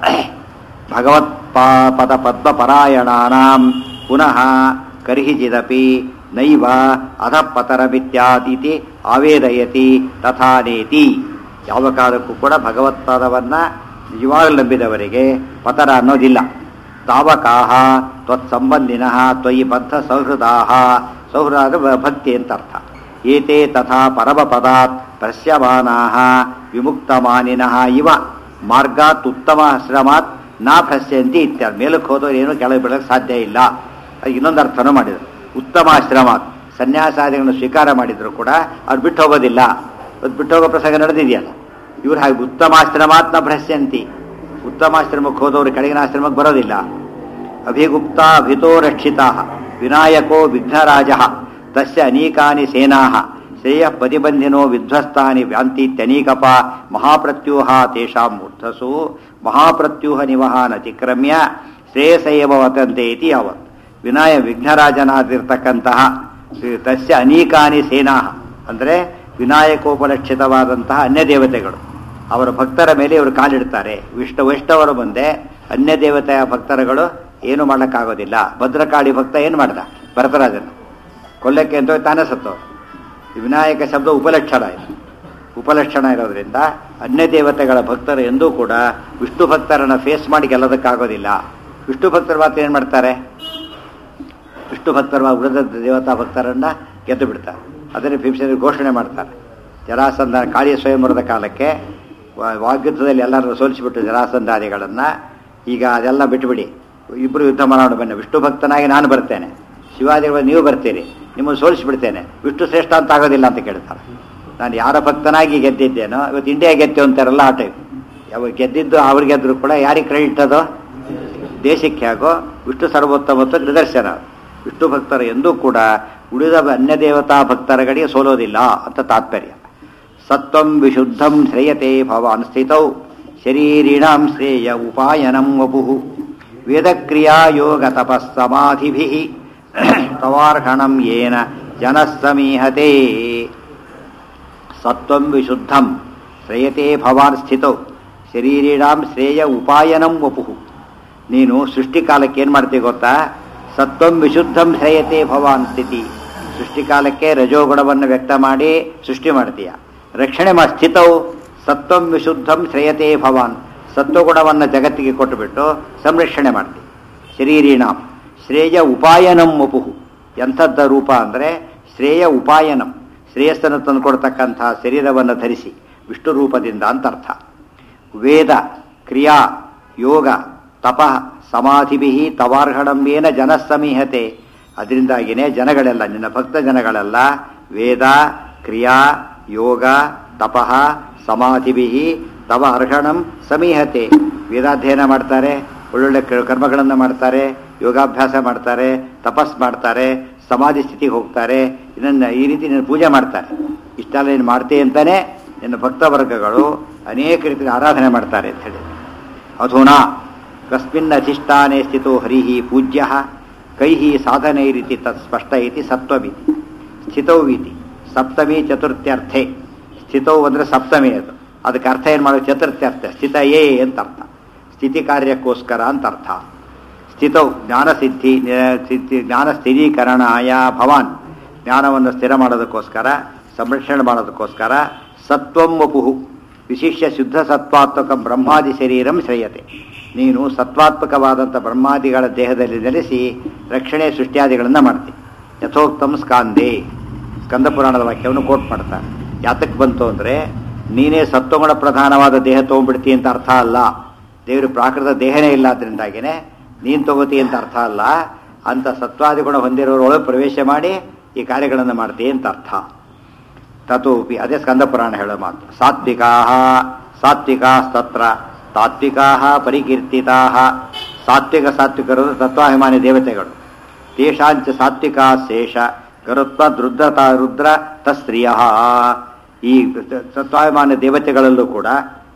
S1: ಭಗವತ್ಪ ಪದ ಪದ್ಮಪರಾಯಣಾನಾಂ ಪುನಃ ಕರ್ಹಿಚಿದಪಿ ನೈವ ಅಧಪತರಮಿತ್ಯಾದಿತಿ ಆವೇದಯತಿ ತಥಾನೇತಿ ಯಾವ ಕಾಲಕ್ಕೂ ಕೂಡ ಭಗವತ್ಪಾದವನ್ನು ನಿಜವಾಗಲೂ ನಂಬಿದವರಿಗೆ ಪತರ ಅನ್ನೋದಿಲ್ಲ ತಾವಕಾಹ ತ್ವತ್ಸಂಬಂಧಿನಃ ತ್ವಯಿ ಬದ್ಧ ಸೌಹೃದಾಹ ಸೌಹೃದ ಭಕ್ತಿ ಅಂತ ಅರ್ಥ ಏತೆ ತಥಾ ಪರಮಪದಾತ್ ಪ್ರಸ್ಯಮಾನಾಹ ವಿಮುಕ್ತಮಾನಿನಃ ಇವ ಮಾರ್ಗಾತ್ ಉತ್ತಮ ಶ್ರಮಾತ್ ನಾ ಭ್ರಶ್ಯಂತಿ ಇತ್ಯಾದಿ ಮೇಲಕ್ಕೆ ಹೋದವ್ರು ಏನು ಕೆಳಗೆ ಬೀಳಕ್ಕೆ ಸಾಧ್ಯ ಇಲ್ಲ ಅದಕ್ಕೆ ಇನ್ನೊಂದು ಅರ್ಥನೂ ಮಾಡಿದರು ಉತ್ತಮಾಶ್ರಮಾತ್ ಸನ್ಯಾಸಾದಿಗಳನ್ನು ಸ್ವೀಕಾರ ಮಾಡಿದ್ರು ಕೂಡ ಅವ್ರು ಬಿಟ್ಟು ಹೋಗೋದಿಲ್ಲ ಅದು ಬಿಟ್ಟು ಹೋಗೋ ಪ್ರಸಂಗ ನಡೆದಿದೆಯಲ್ಲ ಇವ್ರು ಹಾಗೆ ಉತ್ತಮಾಶ್ರಮಾತ್ ನ ಭ್ರಶ್ಯಂತಿ ಉತ್ತಮಾಶ್ರಮಕ್ಕೆ ಹೋದವರು ಕೆಳಗಿನ ಆಶ್ರಮಕ್ಕೆ ಬರೋದಿಲ್ಲ ಅಭಿಗುಪ್ತ ಅಭಿತೋ ರಕ್ಷಿತಾ ವಿನಾಯಕೋ ವಿಘ್ನರಾಜ ತಸ್ಯ ಅನೇಕಾನಿ ಸೇನಾ ಶ್ರೇಯ ಪ್ರತಿಬಂಧಿನೋ ವಿಧ್ವಸ್ತಾನಿ ವ್ಯಾಂತೀತ್ಯನೀಕಪ ಮಹಾಪ್ರತ್ಯೂಹ ತೇಷಾಂ ಮೂರ್ಧಸು ಮಹಾಪ್ರತ್ಯೂಹ ನಿವಹಾನತಿಕ್ರಮ್ಯ ಶ್ರೇಯಸೇವ ವತಂತೆ ಇತಿ ಯಾವತ್ ವಿನಾಯ ವಿಘ್ನರಾಜನಾದಿರ್ತಕ್ಕಂತಹ ಶ್ರೀ- ತಸ್ಯ ಅನೇಕಾನಿ ಸೇನಾ ಅಂದರೆ ವಿನಾಯಕೋಪಲಕ್ಷಿತವಾದಂತಹ ಅನ್ಯ ದೇವತೆಗಳು ಅವರ ಭಕ್ತರ ಮೇಲೆ ಇವರು ಕಾಲಿಡ್ತಾರೆ ವಿಷ್ಣು ವೈಷ್ಣವರ ಮುಂದೆ ಅನ್ಯ ದೇವತೆಯ ಭಕ್ತರುಗಳು ಏನು ಮಾಡೋಕ್ಕಾಗೋದಿಲ್ಲ ಭದ್ರಕಾಳಿ ಭಕ್ತ ಏನು ಮಾಡ್ದ ಭರತರಾಜನ ಕೊಲ್ಲಕ್ಕೆ ಅಂತ ಹೋಗಿ ತಾನೇ ಸತ್ತು ಈ ವಿನಾಯಕ ಶಬ್ದ ಉಪಲಕ್ಷಣ ಇದು ಉಪಲಕ್ಷಣ ಇರೋದ್ರಿಂದ ಅನ್ಯ ದೇವತೆಗಳ ಭಕ್ತರು ಎಂದೂ ಕೂಡ ವಿಷ್ಣು ಭಕ್ತರನ್ನ ಫೇಸ್ ಮಾಡಿ ಗೆಲ್ಲೋದಕ್ಕಾಗೋದಿಲ್ಲ ವಿಷ್ಣು ಭಕ್ತರು ಮಾತ್ರ ಏನು ಮಾಡ್ತಾರೆ ವಿಷ್ಣು ಭಕ್ತರು ಉಳಿದ ದೇವತಾ ಭಕ್ತರನ್ನ ಗೆದ್ದು ಬಿಡ್ತಾರೆ ಅದನ್ನೇ ಭೀಮಸೇನ ಘೋಷಣೆ ಮಾಡ್ತಾರೆ ಜರಾಸಂಧ ಕಾಳಿಯ ಸ್ವಯಂವರದ ಕಾಲಕ್ಕೆ ವಾ- ವಾಗ್ಯುದ್ಧದಲ್ಲಿ ಎಲ್ಲರನ್ನು ಸೋಲಿಸಿಬಿಟ್ಟು ಜರಾಸಂಧಾದಿಗಳನ್ನು ಈಗ ಅದೆಲ್ಲ ಬಿಟ್ಟುಬಿಡಿ ಇಬ್ಬರು ಯುದ್ಧ ಮಾಡೋಣ ಬನ್ನಿ ವಿಷ್ಣು ಭಕ್ತನಾಗಿ ನಾನು ಬರ್ತೇನೆ ಶಿವಾದಿಗಳು ನೀವು ಬರ್ತೀರಿ ನಿಮ್ಮನ್ನು ಸೋಲಿಸಿಬಿಡ್ತೇನೆ ವಿಷ್ಣು ಶ್ರೇಷ್ಠ ಅಂತ ಆಗೋದಿಲ್ಲ ಅಂತ ಕೇಳ್ತಾರೆ ನಾನು ಯಾರ ಭಕ್ತನಾಗಿ ಗೆದ್ದಿದ್ದೇನೋ ಇವತ್ತು ಇಂಡಿಯಾ ಗೆದ್ದು ಅಂತಾರಲ್ಲ ಆ ಟೈಪ್ ಯಾವ ಗೆದ್ದಿದ್ದು ಅವ್ರು ಗೆದ್ದರು ಕೂಡ ಯಾರಿಗೆ ಕ್ರೆಡಿಟ್ ಅದು ದೇಶಕ್ಕೆ ಆಗೋ ವಿಷ್ಣು ಸರ್ವೋತ್ತಮತ್ವ ನಿದರ್ಶನ ವಿಷ್ಣು ಭಕ್ತರು ಎಂದೂ ಕೂಡ ಉಳಿದ ಅನ್ಯ ದೇವತಾ ಭಕ್ತರಗಳಿಗೆ ಸೋಲೋದಿಲ್ಲ ಅಂತ ತಾತ್ಪರ್ಯ ಸತ್ವಂ ವಿಶುದ್ಧಂ ಶ್ರೇಯತೆ ಭವಾನ್ ಸ್ಥಿತೌ ಶರೀರಿಣಾಂ ಶ್ರೇಯ ಉಪಾಯನಂ ವಪುಃ ವೇದಕ್ರಿಯಾ ಯೋಗ ತಪಸ್ಸಮಾಧಿಭಿ ತವಾರ್ಹಣಂ ಯೇನ ಜನಸ್ಸಮೀಹತೆ ಸತ್ವಂ ವಿಶುದ್ಧಂ ಶ್ರೇಯತೆ ಭವಾನ್ ಸ್ಥಿತೌ ಶರೀರಿಣಾಂ ಶ್ರೇಯ ಉಪಾಯನಂ ವಪುಃ ನೀನು ಸೃಷ್ಟಿಕಾಲಕ್ಕೆ ಏನು ಮಾಡ್ತೀವಿ ಗೊತ್ತಾ ಸತ್ವಂ ವಿಶುದ್ಧಂ ಶ್ರೇಯತೆ ಭವಾನ್ ಸ್ಥಿತಿ ಸೃಷ್ಟಿಕಾಲಕ್ಕೆ ರಜೋಗುಣವನ್ನು ವ್ಯಕ್ತ ಮಾಡಿ ಸೃಷ್ಟಿ ಮಾಡ್ತೀಯ ರಕ್ಷಣೆ ಮಾ ಸ್ಥಿತವು ಸತ್ವಂ ವಿಶುದ್ಧಂ ಶ್ರೇಯತೆ ಭವಾನ್ ಸತ್ವಗುಣವನ್ನು ಜಗತ್ತಿಗೆ ಕೊಟ್ಟುಬಿಟ್ಟು ಸಂರಕ್ಷಣೆ ಮಾಡ್ತೀವಿ ಶರೀರಿಣಾಂ ಶ್ರೇಯ ಉಪಾಯನಂ ವಪುಹು ಎಂಥದ್ದ ರೂಪ ಅಂದರೆ ಶ್ರೇಯ ಉಪಾಯನಂ ಶ್ರೇಯಸ್ಸನ್ನು ತಂದುಕೊಡ್ತಕ್ಕಂತಹ ಶರೀರವನ್ನು ಧರಿಸಿ ವಿಷ್ಣು ರೂಪದಿಂದ ಅಂತ ಅರ್ಥ ವೇದ ಕ್ರಿಯಾ ಯೋಗ ತಪ ಸಮಾಧಿಭಿ ತವಾರ್ಹಣಂಬೇನ ಜನಸ್ಸಮೀಹತೆ ಅದರಿಂದಾಗಿನೇ ಜನಗಳೆಲ್ಲ ನಿನ್ನ ಭಕ್ತ ಜನಗಳೆಲ್ಲ ವೇದ ಕ್ರಿಯಾ ಯೋಗ ತಪಃ ಸಮಾಧಿಭಿ ತವ ಅರ್ಹಣಂ ಸಮೀಹತೆ ವೇದಾಧ್ಯಯನ ಮಾಡ್ತಾರೆ ಒಳ್ಳೊಳ್ಳೆ ಕ- ಕರ್ಮಗಳನ್ನು ಮಾಡ್ತಾರೆ ಯೋಗಾಭ್ಯಾಸ ಮಾಡ್ತಾರೆ ತಪಸ್ ಮಾಡ್ತಾರೆ ಸಮಾಧಿ ಸ್ಥಿತಿಗೆ ಹೋಗ್ತಾರೆ ಇದನ್ನ ಈ ರೀತಿ ನೀನು ಪೂಜೆ ಮಾಡ್ತಾರೆ ಇಷ್ಟೆಲ್ಲ ನೀನು ಮಾಡ್ತೀಯ ಅಂತಾನೆ ನಿನ್ನ ಭಕ್ತ ವರ್ಗಗಳು ಅನೇಕ ರೀತಿಯ ಆರಾಧನೆ ಮಾಡ್ತಾರೆ ಅಂತ ಹೇಳಿ ಅಧುನಾ ಕಸ್ಮಿನ್ ಅಧಿಷ್ಠಾನೆ ಸ್ಥಿತೋ ಹರಿ ಪೂಜ್ಯ ಕೈ ಸಾಧನೈರಿತಿ ತತ್ ಸ್ಪಷ್ಟ ಇತಿ ಸತ್ವಮಿತಿ ಸ್ಥಿತೌ ಇತಿ ಸಪ್ತಮಿ ಚತುರ್ಥ್ಯರ್ಥೆ ಸ್ಥಿತೌ ಅಂದರೆ ಸಪ್ತಮಿ ಅದು ಅದಕ್ಕೆ ಅರ್ಥ ಏನು ಮಾಡೋದು ಚತುರ್ಥ್ಯರ್ಥ ಸ್ಥಿತ ಏ ಅಂತ ಅರ್ಥ ಸ್ಥಿತಿ ಕಾರ್ಯಕ್ಕೋಸ್ಕರ ಅಂತ ಅರ್ಥ ಸ್ಥಿತೌ ಜ್ಞಾನಸಿದ್ಧಿ ನ- ಸಿದ್ಧಿ ಜ್ಞಾನ ಸ್ಥಿರೀಕರಣಾಯ ಭವಾನ್ ಜ್ಞಾನವನ್ನು ಸ್ಥಿರ ಮಾಡೋದಕ್ಕೋಸ್ಕರ ಸಂರಕ್ಷಣೆ ಮಾಡೋದಕ್ಕೋಸ್ಕರ ಸತ್ವಂ ವಪುಹು ವಿಶಿಷ್ಯ ಶುದ್ಧ ಸತ್ವಾತ್ಮಕ ಬ್ರಹ್ಮಾದಿ ಶರೀರಂ ಶ್ರೇಯತೆ ನೀನು ಸತ್ವಾತ್ಮಕವಾದಂಥ ಬ್ರಹ್ಮಾದಿಗಳ ದೇಹದಲ್ಲಿ ನೆಲೆಸಿ ರಕ್ಷಣೆ ಸೃಷ್ಟಿಯಾದಿಗಳನ್ನು ಮಾಡ್ತಿ ಯಥೋಕ್ತಂ ಸ್ಕಾಂದೇ ಸ್ಕಂದ ಪುರಾಣದ ವಾಕ್ಯವನ್ನು ಕೋಟ್ ಮಾಡ್ತಾರೆ ಯಾತಕ್ಕೆ ಬಂತು ಅಂದರೆ ನೀನೇ ಸತ್ವಗುಣ ಪ್ರಧಾನವಾದ ದೇಹ ತೊಗೊಂಡ್ಬಿಡ್ತಿ ಅಂತ ಅರ್ಥ ಅಲ್ಲ ದೇವರು ಪ್ರಾಕೃತ ದೇಹನೇ ಇಲ್ಲ ಅದರಿಂದಾಗಿನೇ ನೀನು ತಗೋತಿ ಅಂತ ಅರ್ಥ ಅಲ್ಲ ಅಂತ ಸತ್ವಾದಿಗುಣ ಹೊಂದಿರೋರೊಳಗೆ ಪ್ರವೇಶ ಮಾಡಿ ಈ ಕಾರ್ಯಗಳನ್ನು ಮಾಡ್ತಿ ಅಂತ ಅರ್ಥ ತತೋಪಿ ಅದೇ ಸ್ಕಂದ ಪುರಾಣ ಹೇಳೋ ಮಾತು ಸಾತ್ವಿಕಾ ಸಾತ್ವಿಕಾಸ್ತತ್ರ ತಾತ್ವಿಕಾ ಪರಿಕೀರ್ತಿತಾ ಸಾತ್ವಿಕ ಸಾತ್ವಿಕರು ತತ್ವಾಭಿಮಾನಿ ದೇವತೆಗಳು ತೇಷಾಂಚ ಸಾತ್ವಿಕಾ ಶೇಷ ಗರುತ್ವ ರುದ್ರತ ರುದ್ರ ತಸ್ತ್ರೀಯ ಈ ತತ್ವಾಭಿಮಾನಿ ದೇವತೆಗಳಲ್ಲೂ ಕೂಡ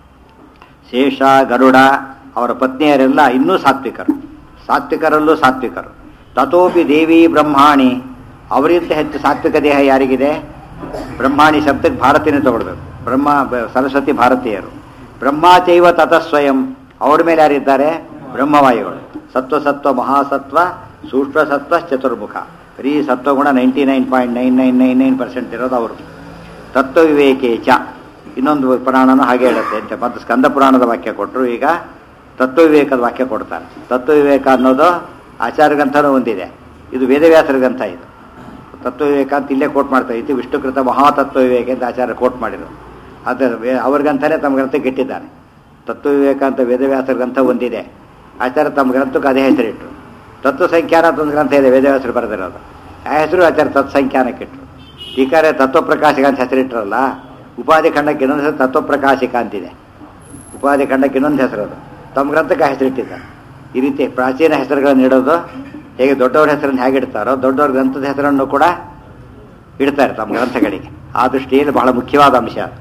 S1: ಶೇಷ ಗರುಡ ಅವರ ಪತ್ನಿಯರೆಲ್ಲ ಇನ್ನೂ ಸಾತ್ವಿಕರು ಸಾತ್ವಿಕರಲ್ಲೂ ಸಾತ್ವಿಕರು ತಥೋಪಿ ದೇವಿ ಬ್ರಹ್ಮಾಣಿ ಅವರಿಗಿಂತ ಹೆಚ್ಚು ಸಾತ್ವಿಕ ದೇಹ ಯಾರಿಗಿದೆ ಬ್ರಹ್ಮಾಣಿ ಶಬ್ದಕ್ಕೆ ಭಾರತೀಯನೇ ತಗೊಳ್ಬೇಕು ಬ್ರಹ್ಮ ಬ- ಸರಸ್ವತಿ ಭಾರತೀಯರು ಬ್ರಹ್ಮಾಚೈವ ತತಸ್ವಯಂ ಅವ್ರ ಮೇಲೆ ಯಾರಿದ್ದಾರೆ ಬ್ರಹ್ಮವಾಯುಗಳು ಸತ್ವ ಸತ್ವ ಮಹಾಸತ್ವ ಸೂಕ್ಷ್ಮ ಸತ್ವ ಚತುರ್ಮುಖ ಬರೀ ಸತ್ವಗುಣ ninety nine point nine nine nine nine percent ಇರೋದು ಅವರು ತತ್ವ ವಿವೇಕೆ ಚ ಇನ್ನೊಂದು ಪುರಾಣನೂ ಹಾಗೆ ಹೇಳುತ್ತೆ ಅಂತ ಮತ್ತು ಸ್ಕಂದ ಪುರಾಣದ ವಾಕ್ಯ ಕೊಟ್ಟರು ಈಗ ತತ್ವ ವಿವೇಕದ ವಾಕ್ಯ ಕೊಡ್ತಾರೆ ತತ್ವ ವಿವೇಕ ಅನ್ನೋದು ಆಚಾರ್ಯ ಗ್ರಂಥನೂ ಒಂದಿದೆ ಇದು ವೇದವ್ಯಾಸರ ಗ್ರಂಥ ಇದು ತತ್ವ ವಿವೇಕ ಅಂತ ಇಲ್ಲೇ ಕೋಟ್ ಮಾಡ್ತಾರೆ ಇದು ವಿಷ್ಣುಕೃತ ಮಹಾತತ್ವ ವಿವೇಕ ಅಂತ ಆಚಾರ್ಯ ಕೋಟ್ ಮಾಡಿದರು ಅದು ವೇ- ಅವ್ರ ಗ್ರಂಥನೇ ತಮ್ಮ ಗ್ರಂಥಕ್ಕೆ ಇಟ್ಟಿದ್ದಾನೆ ತತ್ವ ವಿವೇಕ ಅಂತ ವೇದವ್ಯಾಸರ ಗ್ರಂಥ ಒಂದಿದೆ ಆಚಾರ್ಯ ತಮ್ಮ ಗ್ರಂಥಕ್ಕೆ ಅದೇ ಹೆಸರಿಟ್ಟರು ತತ್ವ ಸಂಖ್ಯಾನ ಅಂತ ಒಂದು ಗ್ರಂಥ ಇದೆ ವೇದವ್ಯಾಸರು ಬರೆದಿರೋದು ಆ ಹೆಸರು ಆಚಾರ್ಯ ತತ್ಸಂಖ್ಯಾನಕ್ಕೆ ಇಟ್ಟರು ಟೀಕಾರೆ ತತ್ವ ಪ್ರಕಾಶಿಕ ಅಂತ ಹೆಸರಿಟ್ಟರಲ್ಲ ಉಪಾಧಿ ಖಂಡಕ್ಕೆ ಇನ್ನೊಂದು ಹೆಸರು ತತ್ವ ಪ್ರಕಾಶಿಕ ಅಂತಿದೆ ಉಪಾಧಿ ಖಂಡಕ್ಕೆ ಇನ್ನೊಂದು ಹೆಸರು ಅದು ತಮ್ಮ ಗ್ರಂಥಕ್ಕೆ ಆ ಹೆಸರಿಟ್ಟಿದ್ದಾರೆ ಈ ರೀತಿ ಪ್ರಾಚೀನ ಹೆಸರುಗಳನ್ನು ಇಡೋದು ಹೇಗೆ ದೊಡ್ಡವ್ರ ಹೆಸರನ್ನು ಹೇಗೆ ಇಡ್ತಾರೋ ದೊಡ್ಡವ್ರ ಗ್ರಂಥದ ಹೆಸರನ್ನು ಕೂಡ ಇಡ್ತಾರೆ ತಮ್ಮ ಗ್ರಂಥಗಳಿಗೆ ಆ ದೃಷ್ಟಿಯಲ್ಲಿ ಬಹಳ ಮುಖ್ಯವಾದ ಅಂಶ ಅದು.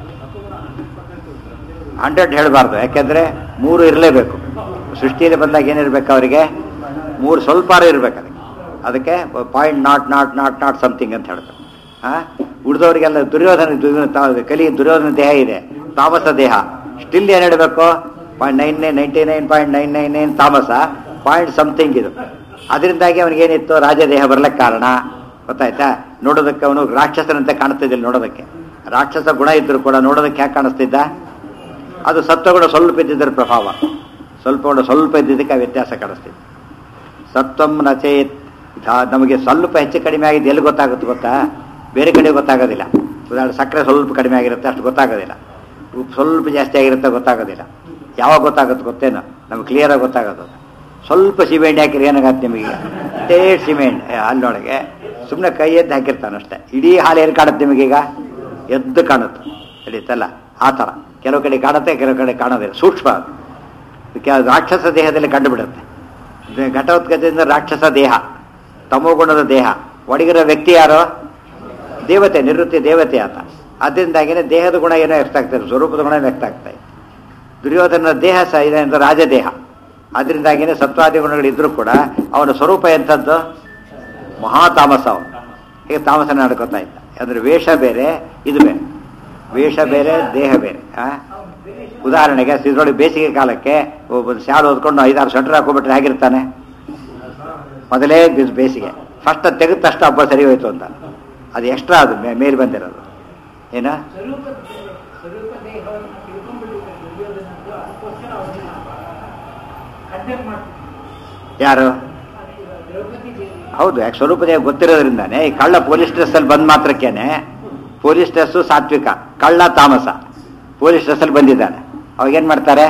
S1: ಹಂಡ್ರೆಡ್ ಹೇಳಬಾರ್ದು ಯಾಕೆಂದ್ರೆ ಮೂರು ಇರಲೇಬೇಕು ಸೃಷ್ಟಿಯಲ್ಲಿ ಬಂದಾಗ ಏನಿರ್ಬೇಕು ಅವರಿಗೆ ಮೂರು ಸ್ವಲ್ಪ ಇರ್ಬೇಕು ಅದಕ್ಕೆ ಅದಕ್ಕೆ point not not not not something ಅಂತ ಹೇಳ್ತಾರೆ ಆ ಉಳಿದವರಿಗೆಲ್ಲ ದುರ್ಯೋಧನ ದುರ್ಯೋಧನ ತಾ- ಕಲಿ ದುರ್ಯೋಧನ ದೇಹ ಇದೆ ತಾಮಸ ದೇಹ ಸ್ಟಿಲ್ ಏನು ಹೇಳಬೇಕು point nine nine ninety nine point nine nine nine ತಾಮಸ ಪಾಯಿಂಟ್ ಸಮಥಿಂಗ್ ಇದು ಅದರಿಂದಾಗಿ ಅವನಿಗೇನಿತ್ತು ರಾಜದೇಹ ಬರ್ಲಿಕ್ಕೆ ಕಾರಣ ಗೊತ್ತಾಯ್ತಾ ನೋಡೋದಕ್ಕೆ ಅವನು ರಾಕ್ಷಸನಂತೆ ಕಾಣಿಸ್ತಿದ್ದಿಲ್ಲ ನೋಡೋದಕ್ಕೆ ರಾಕ್ಷಸ ಗುಣ ಇದ್ರು ಕೂಡ ನೋಡೋದಕ್ಕೆ ಯಾಕೆ ಕಾಣಿಸ್ತಿದ್ದ ಅದು ಸತ್ವಗುಣ ಸ್ವಲ್ಪ ಇದ್ದಿದ್ದರ ಪ್ರಭಾವ ಸ್ವಲ್ಪ ಗುಣ ಸ್ವಲ್ಪ ಇದ್ದಿದ್ದಕ್ಕೆ ಆ ವ್ಯತ್ಯಾಸ ಕಾಣಿಸ್ತಿದೆ ಸತ್ವಂ ನಚೇತ್ ಧ- ನಮಗೆ ಸ್ವಲ್ಪ ಹೆಚ್ಚು ಕಡಿಮೆ ಆಗಿದ್ದು ಎಲ್ಲಿ ಗೊತ್ತಾಗುತ್ತೆ ಗೊತ್ತಾ ಬೇರೆ ಕಡೆ ಗೊತ್ತಾಗೋದಿಲ್ಲ ಉದಾಹರಣೆ ಸಕ್ಕರೆ ಸ್ವಲ್ಪ ಕಡಿಮೆ ಆಗಿರುತ್ತೆ ಅಷ್ಟು ಗೊತ್ತಾಗೋದಿಲ್ಲ ಉಪ್ಪು ಸ್ವಲ್ಪ ಜಾಸ್ತಿ ಆಗಿರುತ್ತೆ ಗೊತ್ತಾಗೋದಿಲ್ಲ ಯಾವಾಗ ಗೊತ್ತಾಗುತ್ತೆ ಗೊತ್ತೇನೋ ನಮ್ಗೆ ಕ್ಲಿಯರಾಗಿ ಗೊತ್ತಾಗೋದು ಸ್ವಲ್ಪ ಸಿಮೆಂಟ್ ಹಾಕಿರಿ ಏನಾಗತ್ತೆ ನಿಮಗೆ ಟೇಟ್ ಸಿಮೆಂಟ್ ಅಲ್ಲೊಳಗೆ ಸುಮ್ಮನೆ ಕೈ ಎದ್ದು ಹಾಕಿರ್ತಾನೆ ಅಷ್ಟೇ ಇಡೀ ಹಾಲು ಏನು ಕಾಣುತ್ತೆ ನಿಮಗೀಗ ಎದ್ದು ಕಾಣುತ್ತೆ ಹಿಡಿತಲ್ಲ ಆ ಥರ ಕೆಲವು ಕಡೆ ಕಾಣುತ್ತೆ ಕೆಲವು ಕಡೆ ಕಾಣೋದಿಲ್ಲ ಸೂಕ್ಷ್ಮ ಅದು ಕೆ- ರಾಕ್ಷಸ ದೇಹದಲ್ಲಿ ಕಂಡುಬಿಡುತ್ತೆ ಇದು ಘಟೋತ್ಕಚದಿಂದ ರಾಕ್ಷಸ ದೇಹ ತಮೋಗುಣದ ದೇಹ ಒಡಗಿರೋ ವ್ಯಕ್ತಿ ಯಾರು ದೇವತೆ ನಿವೃತ್ತಿ ದೇವತೆ ಆತ ಅದರಿಂದಾಗಿನೇ ದೇಹದ ಗುಣ ಏನೋ ವ್ಯಕ್ತ ಆಗ್ತದೆ ಸ್ವರೂಪದ ಗುಣ ವ್ಯಕ್ತ ಆಗ್ತಾ ಇದೆ ದುರ್ಯೋಧನ ದೇಹ ಸಹ ಇದೆ ಅಂತ ರಾಜದೇಹ ಅದರಿಂದಾಗಿನೇ ಸತ್ವಾದಿ ಗುಣಗಳಿದ್ರೂ ಕೂಡ ಅವನ ಸ್ವರೂಪ ಎಂಥದ್ದು ಮಹಾತಾಮಸ ಅವನು ಹೀಗೆ ತಾಮಸನ ನಡ್ಕೊತಾ ಇದ್ದ ಅಂದ್ರೆ ವೇಷ ಬೇರೆ ಇದು ಬೇರೆ ವೇಷ ಬೇರೆ ದೇಹ ಬೇರೆ ಆ? ಉದಾಹರಣೆಗೆ ಇದ್ರೊಳಗೆ ಬೇಸಿಗೆ ಕಾಲಕ್ಕೆ ಒಬ್ಬ ಶಾಲು ಓದ್ಕೊಂಡು ಐದಾರು ಸ್ವೆಟರ್ ಹಾಕೊಂಡ್ಬಿಟ್ರೆ ಹೇಗಿರ್ತಾನೆ ಮೊದಲೇ ಬಿಸ್- ಬೇಸಿಗೆ ಫಸ್ಟ್ ಅದು ತೆಗೆದ ತಕ್ಷಣ ಹಬ್ಬ ಸರಿ ಹೋಯ್ತು ಅಂತ ಅದು ಎಕ್ಸ್ಟ್ರಾ ಅದು ಮೇ- ಮೇಲೆ ಬಂದಿರೋದು ಏನ
S3: ಸ್ವರೂಪ ಸ್ವರೂಪ ದೇಹವನ್ನು ತಿಳ್ಕೊಂಡ್ಬಿಟ್ಟಿದ್ದಾರೆ ದುರ್ಯೋಧನರು ಅದಕ್ಕೋಸ್ಕರ ಅವರನ್ನ ಕಂಡಕ್ಟ್ ಮಾಡ್ತಿದ್ರು
S1: ಯಾರು
S3: ದ್ರೌಪದಿ ದೇವಿ
S1: ಹೌದು ಯಾಕೆ ಸ್ವರೂಪ ದೇಹ ಗೊತ್ತಿರೋದ್ರಿಂದಾನೆ ಈ ಕಳ್ಳ ಪೊಲೀಸ್ ಡ್ರೆಸ್ಸಲ್ಲಿ ಬಂದ ಮಾತ್ರಕ್ಕೇನೆ ಪೊಲೀಸ್ ಡ್ರೆಸ್ಸು ಸಾತ್ವಿಕ ಕಳ್ಳ ತಾಮಸ ಪೊಲೀಸ್ ಡ್ರೆಸ್ಸಲ್ಲಿ ಬಂದಿದ್ದಾನೆ ಅವಾಗ ಏನು ಮಾಡ್ತಾರೆ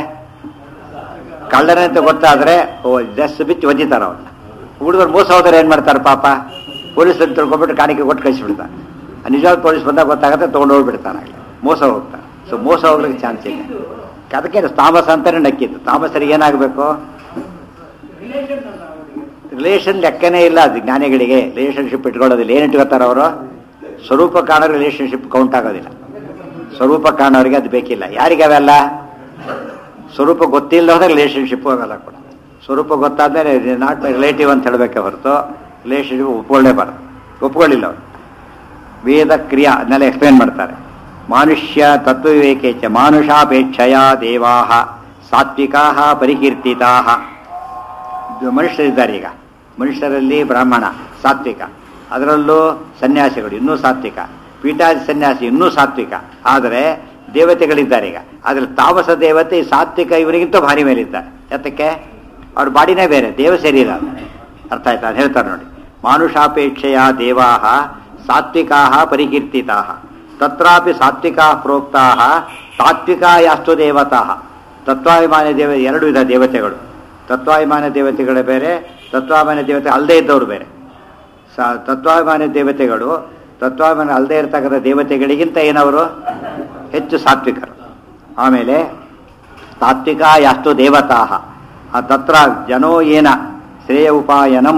S1: ಕಳ್ಳನೇ ಅಂತ ಗೊತ್ತಾದ್ರೆ ಓ ಡ್ರೆಸ್ ಬಿಚ್ಚಿ ಒದ್ದಿತಾರೆ ಅವನ್ನ ಹುಡುಗರು ಮೋಸ ಹೋದ್ರೆ ಏನು ಮಾಡ್ತಾರೆ ಪಾಪ ಪೊಲೀಸ್ ಅಂತ ತಿಳ್ಕೊಬಿಟ್ಟು ಕಾಣಿಕೆ ಕೊಟ್ಟು ಕಳಿಸ್ಬಿಡ್ತಾರೆ ನಿಜವಾದ ಪೊಲೀಸ್ ಬಂದಾಗ ಗೊತ್ತಾಗುತ್ತೆ ತೊಗೊಂಡು ಹೋಗ್ಬಿಡ್ತಾರೆ ಆಗಲಿ ಮೋಸ ಹೋಗ್ತಾರೆ ಸೊ ಮೋಸ ಹೋಗ್ಲಿಕ್ಕೆ ಚಾನ್ಸ್ ಇದೆ ಅದಕ್ಕೆ ತಾಮಸ ಅಂತಾನೆ ನಕ್ಕಿದ್ದು ತಾಮಸರಿಗೆ ಏನಾಗಬೇಕು
S3: ರಿಲೇಷನ್ ಅಲ್ಲ ಅವರಿಗೆ
S1: ರಿಲೇಷನ್ ಲೆಕ್ಕನೇ ಇಲ್ಲ ಅದು ಜ್ಞಾನಿಗಳಿಗೆ ರಿಲೇಷನ್ಶಿಪ್ ಇಟ್ಕೊಳ್ಳೋದಿಲ್ಲ ಏನು ಇಟ್ಕೋತಾರೆ ಅವರು ಸ್ವರೂಪ ಕಾಣೋ ರಿಲೇಷನ್ಶಿಪ್ ಕೌಂಟ್ ಆಗೋದಿಲ್ಲ ಸ್ವರೂಪ ಕಾಣೋರಿಗೆ ಅದು ಬೇಕಿಲ್ಲ ಯಾರಿಗೆ ಅವೆಲ್ಲ ಸ್ವರೂಪ ಗೊತ್ತಿಲ್ಲದ ರಿಲೇಷನ್ಶಿಪ್ ಹೋಗಲ್ಲ ಕೂಡ ಸ್ವರೂಪ ಗೊತ್ತಾದ್ಮೇಲೆ ನಾಟ್ ರಿಲೇಟಿವ್ ಅಂತ ಹೇಳಬೇಕೆ ಹೊರತು ರಿಲೇಷನ್ಶಿಪ್ ಒಪ್ಕೊಳ್ಳೇಬಾರದು ಒಪ್ಕೊಳ್ಳಿಲ್ಲ ಅವರು ವೇದ ಕ್ರಿಯಾ ಅದನ್ನೆಲ್ಲ ಎಕ್ಸ್ಪ್ಲೇನ್ ಮಾಡ್ತಾರೆ ಮಾನುಷ್ಯ ತತ್ವವಿವೇಕೇಚ ಮಾನುಷಾಪೇಕ್ಷಯ ದೇವಾ ಸಾತ್ವಿಕಾ ಪರಿಕೀರ್ತಿತಾ ಮನುಷ್ಯರಿದ್ದಾರೆ ಈಗ ಮನುಷ್ಯರಲ್ಲಿ ಬ್ರಾಹ್ಮಣ ಸಾತ್ವಿಕ ಅದರಲ್ಲೂ ಸನ್ಯಾಸಿಗಳು ಇನ್ನೂ ಸಾತ್ವಿಕ ಪೀಠಾದಿ ಸನ್ಯಾಸಿ ಇನ್ನೂ ಸಾತ್ವಿಕ ಆದರೆ ದೇವತೆಗಳಿದ್ದಾರೆ ಈಗ ಆದರೆ ತಾಮಸ ದೇವತೆ ಈ ಸಾತ್ವಿಕ ಇವರಿಗಿಂತ ಭಾರಿ ಮೇಲಿದ್ದಾರೆ ಯಾತಕ್ಕೆ ಅವ್ರ ಬಾಡಿನೇ ಬೇರೆ ದೇವ ಶರೀರ ಅದು. ಅರ್ಥ ಆಯ್ತಾ ಅದು ಹೇಳ್ತಾರೆ ನೋಡಿ ಮಾನುಷಾಪೇಕ್ಷೆಯ ದೇವಾ ಸಾತ್ವಿಕಾ ಪರಿಕೀರ್ತಿತಾ ತತ್ರಾಪಿ ಸಾತ್ವಿಕಾ ಪ್ರೋಕ್ತಾ ಸಾತ್ವಿಕಾ ಯಾಸ್ತು ದೇವತಾ ತತ್ವಾಭಿಮಾನಿ ದೇವ ಎರಡು ವಿಧ ದೇವತೆಗಳು ತತ್ವಾಭಿಮಾನ ದೇವತೆಗಳು ಬೇರೆ ತತ್ವಾಭಿಮಾನ ದೇವತೆ ಅಲ್ಲದೆ ಇದ್ದವರು ಬೇರೆ ಸ ತತ್ವಾಭಿಮಾನಿ ದೇವತೆಗಳು ತತ್ವಾಭಿಮಾನ ಅಲ್ಲದೆ ಇರತಕ್ಕಂಥ ದೇವತೆಗಳಿಗಿಂತ ಏನವರು ಹೆಚ್ಚು ಸಾತ್ವಿಕರು ಆಮೇಲೆ ಸಾತ್ವಿಕ ಯಾಸ್ತು ದೇವತಾ ತತ್ರ ಜನೋ ಏನ ಶ್ರೇಯ ಉಪಾಯನಂ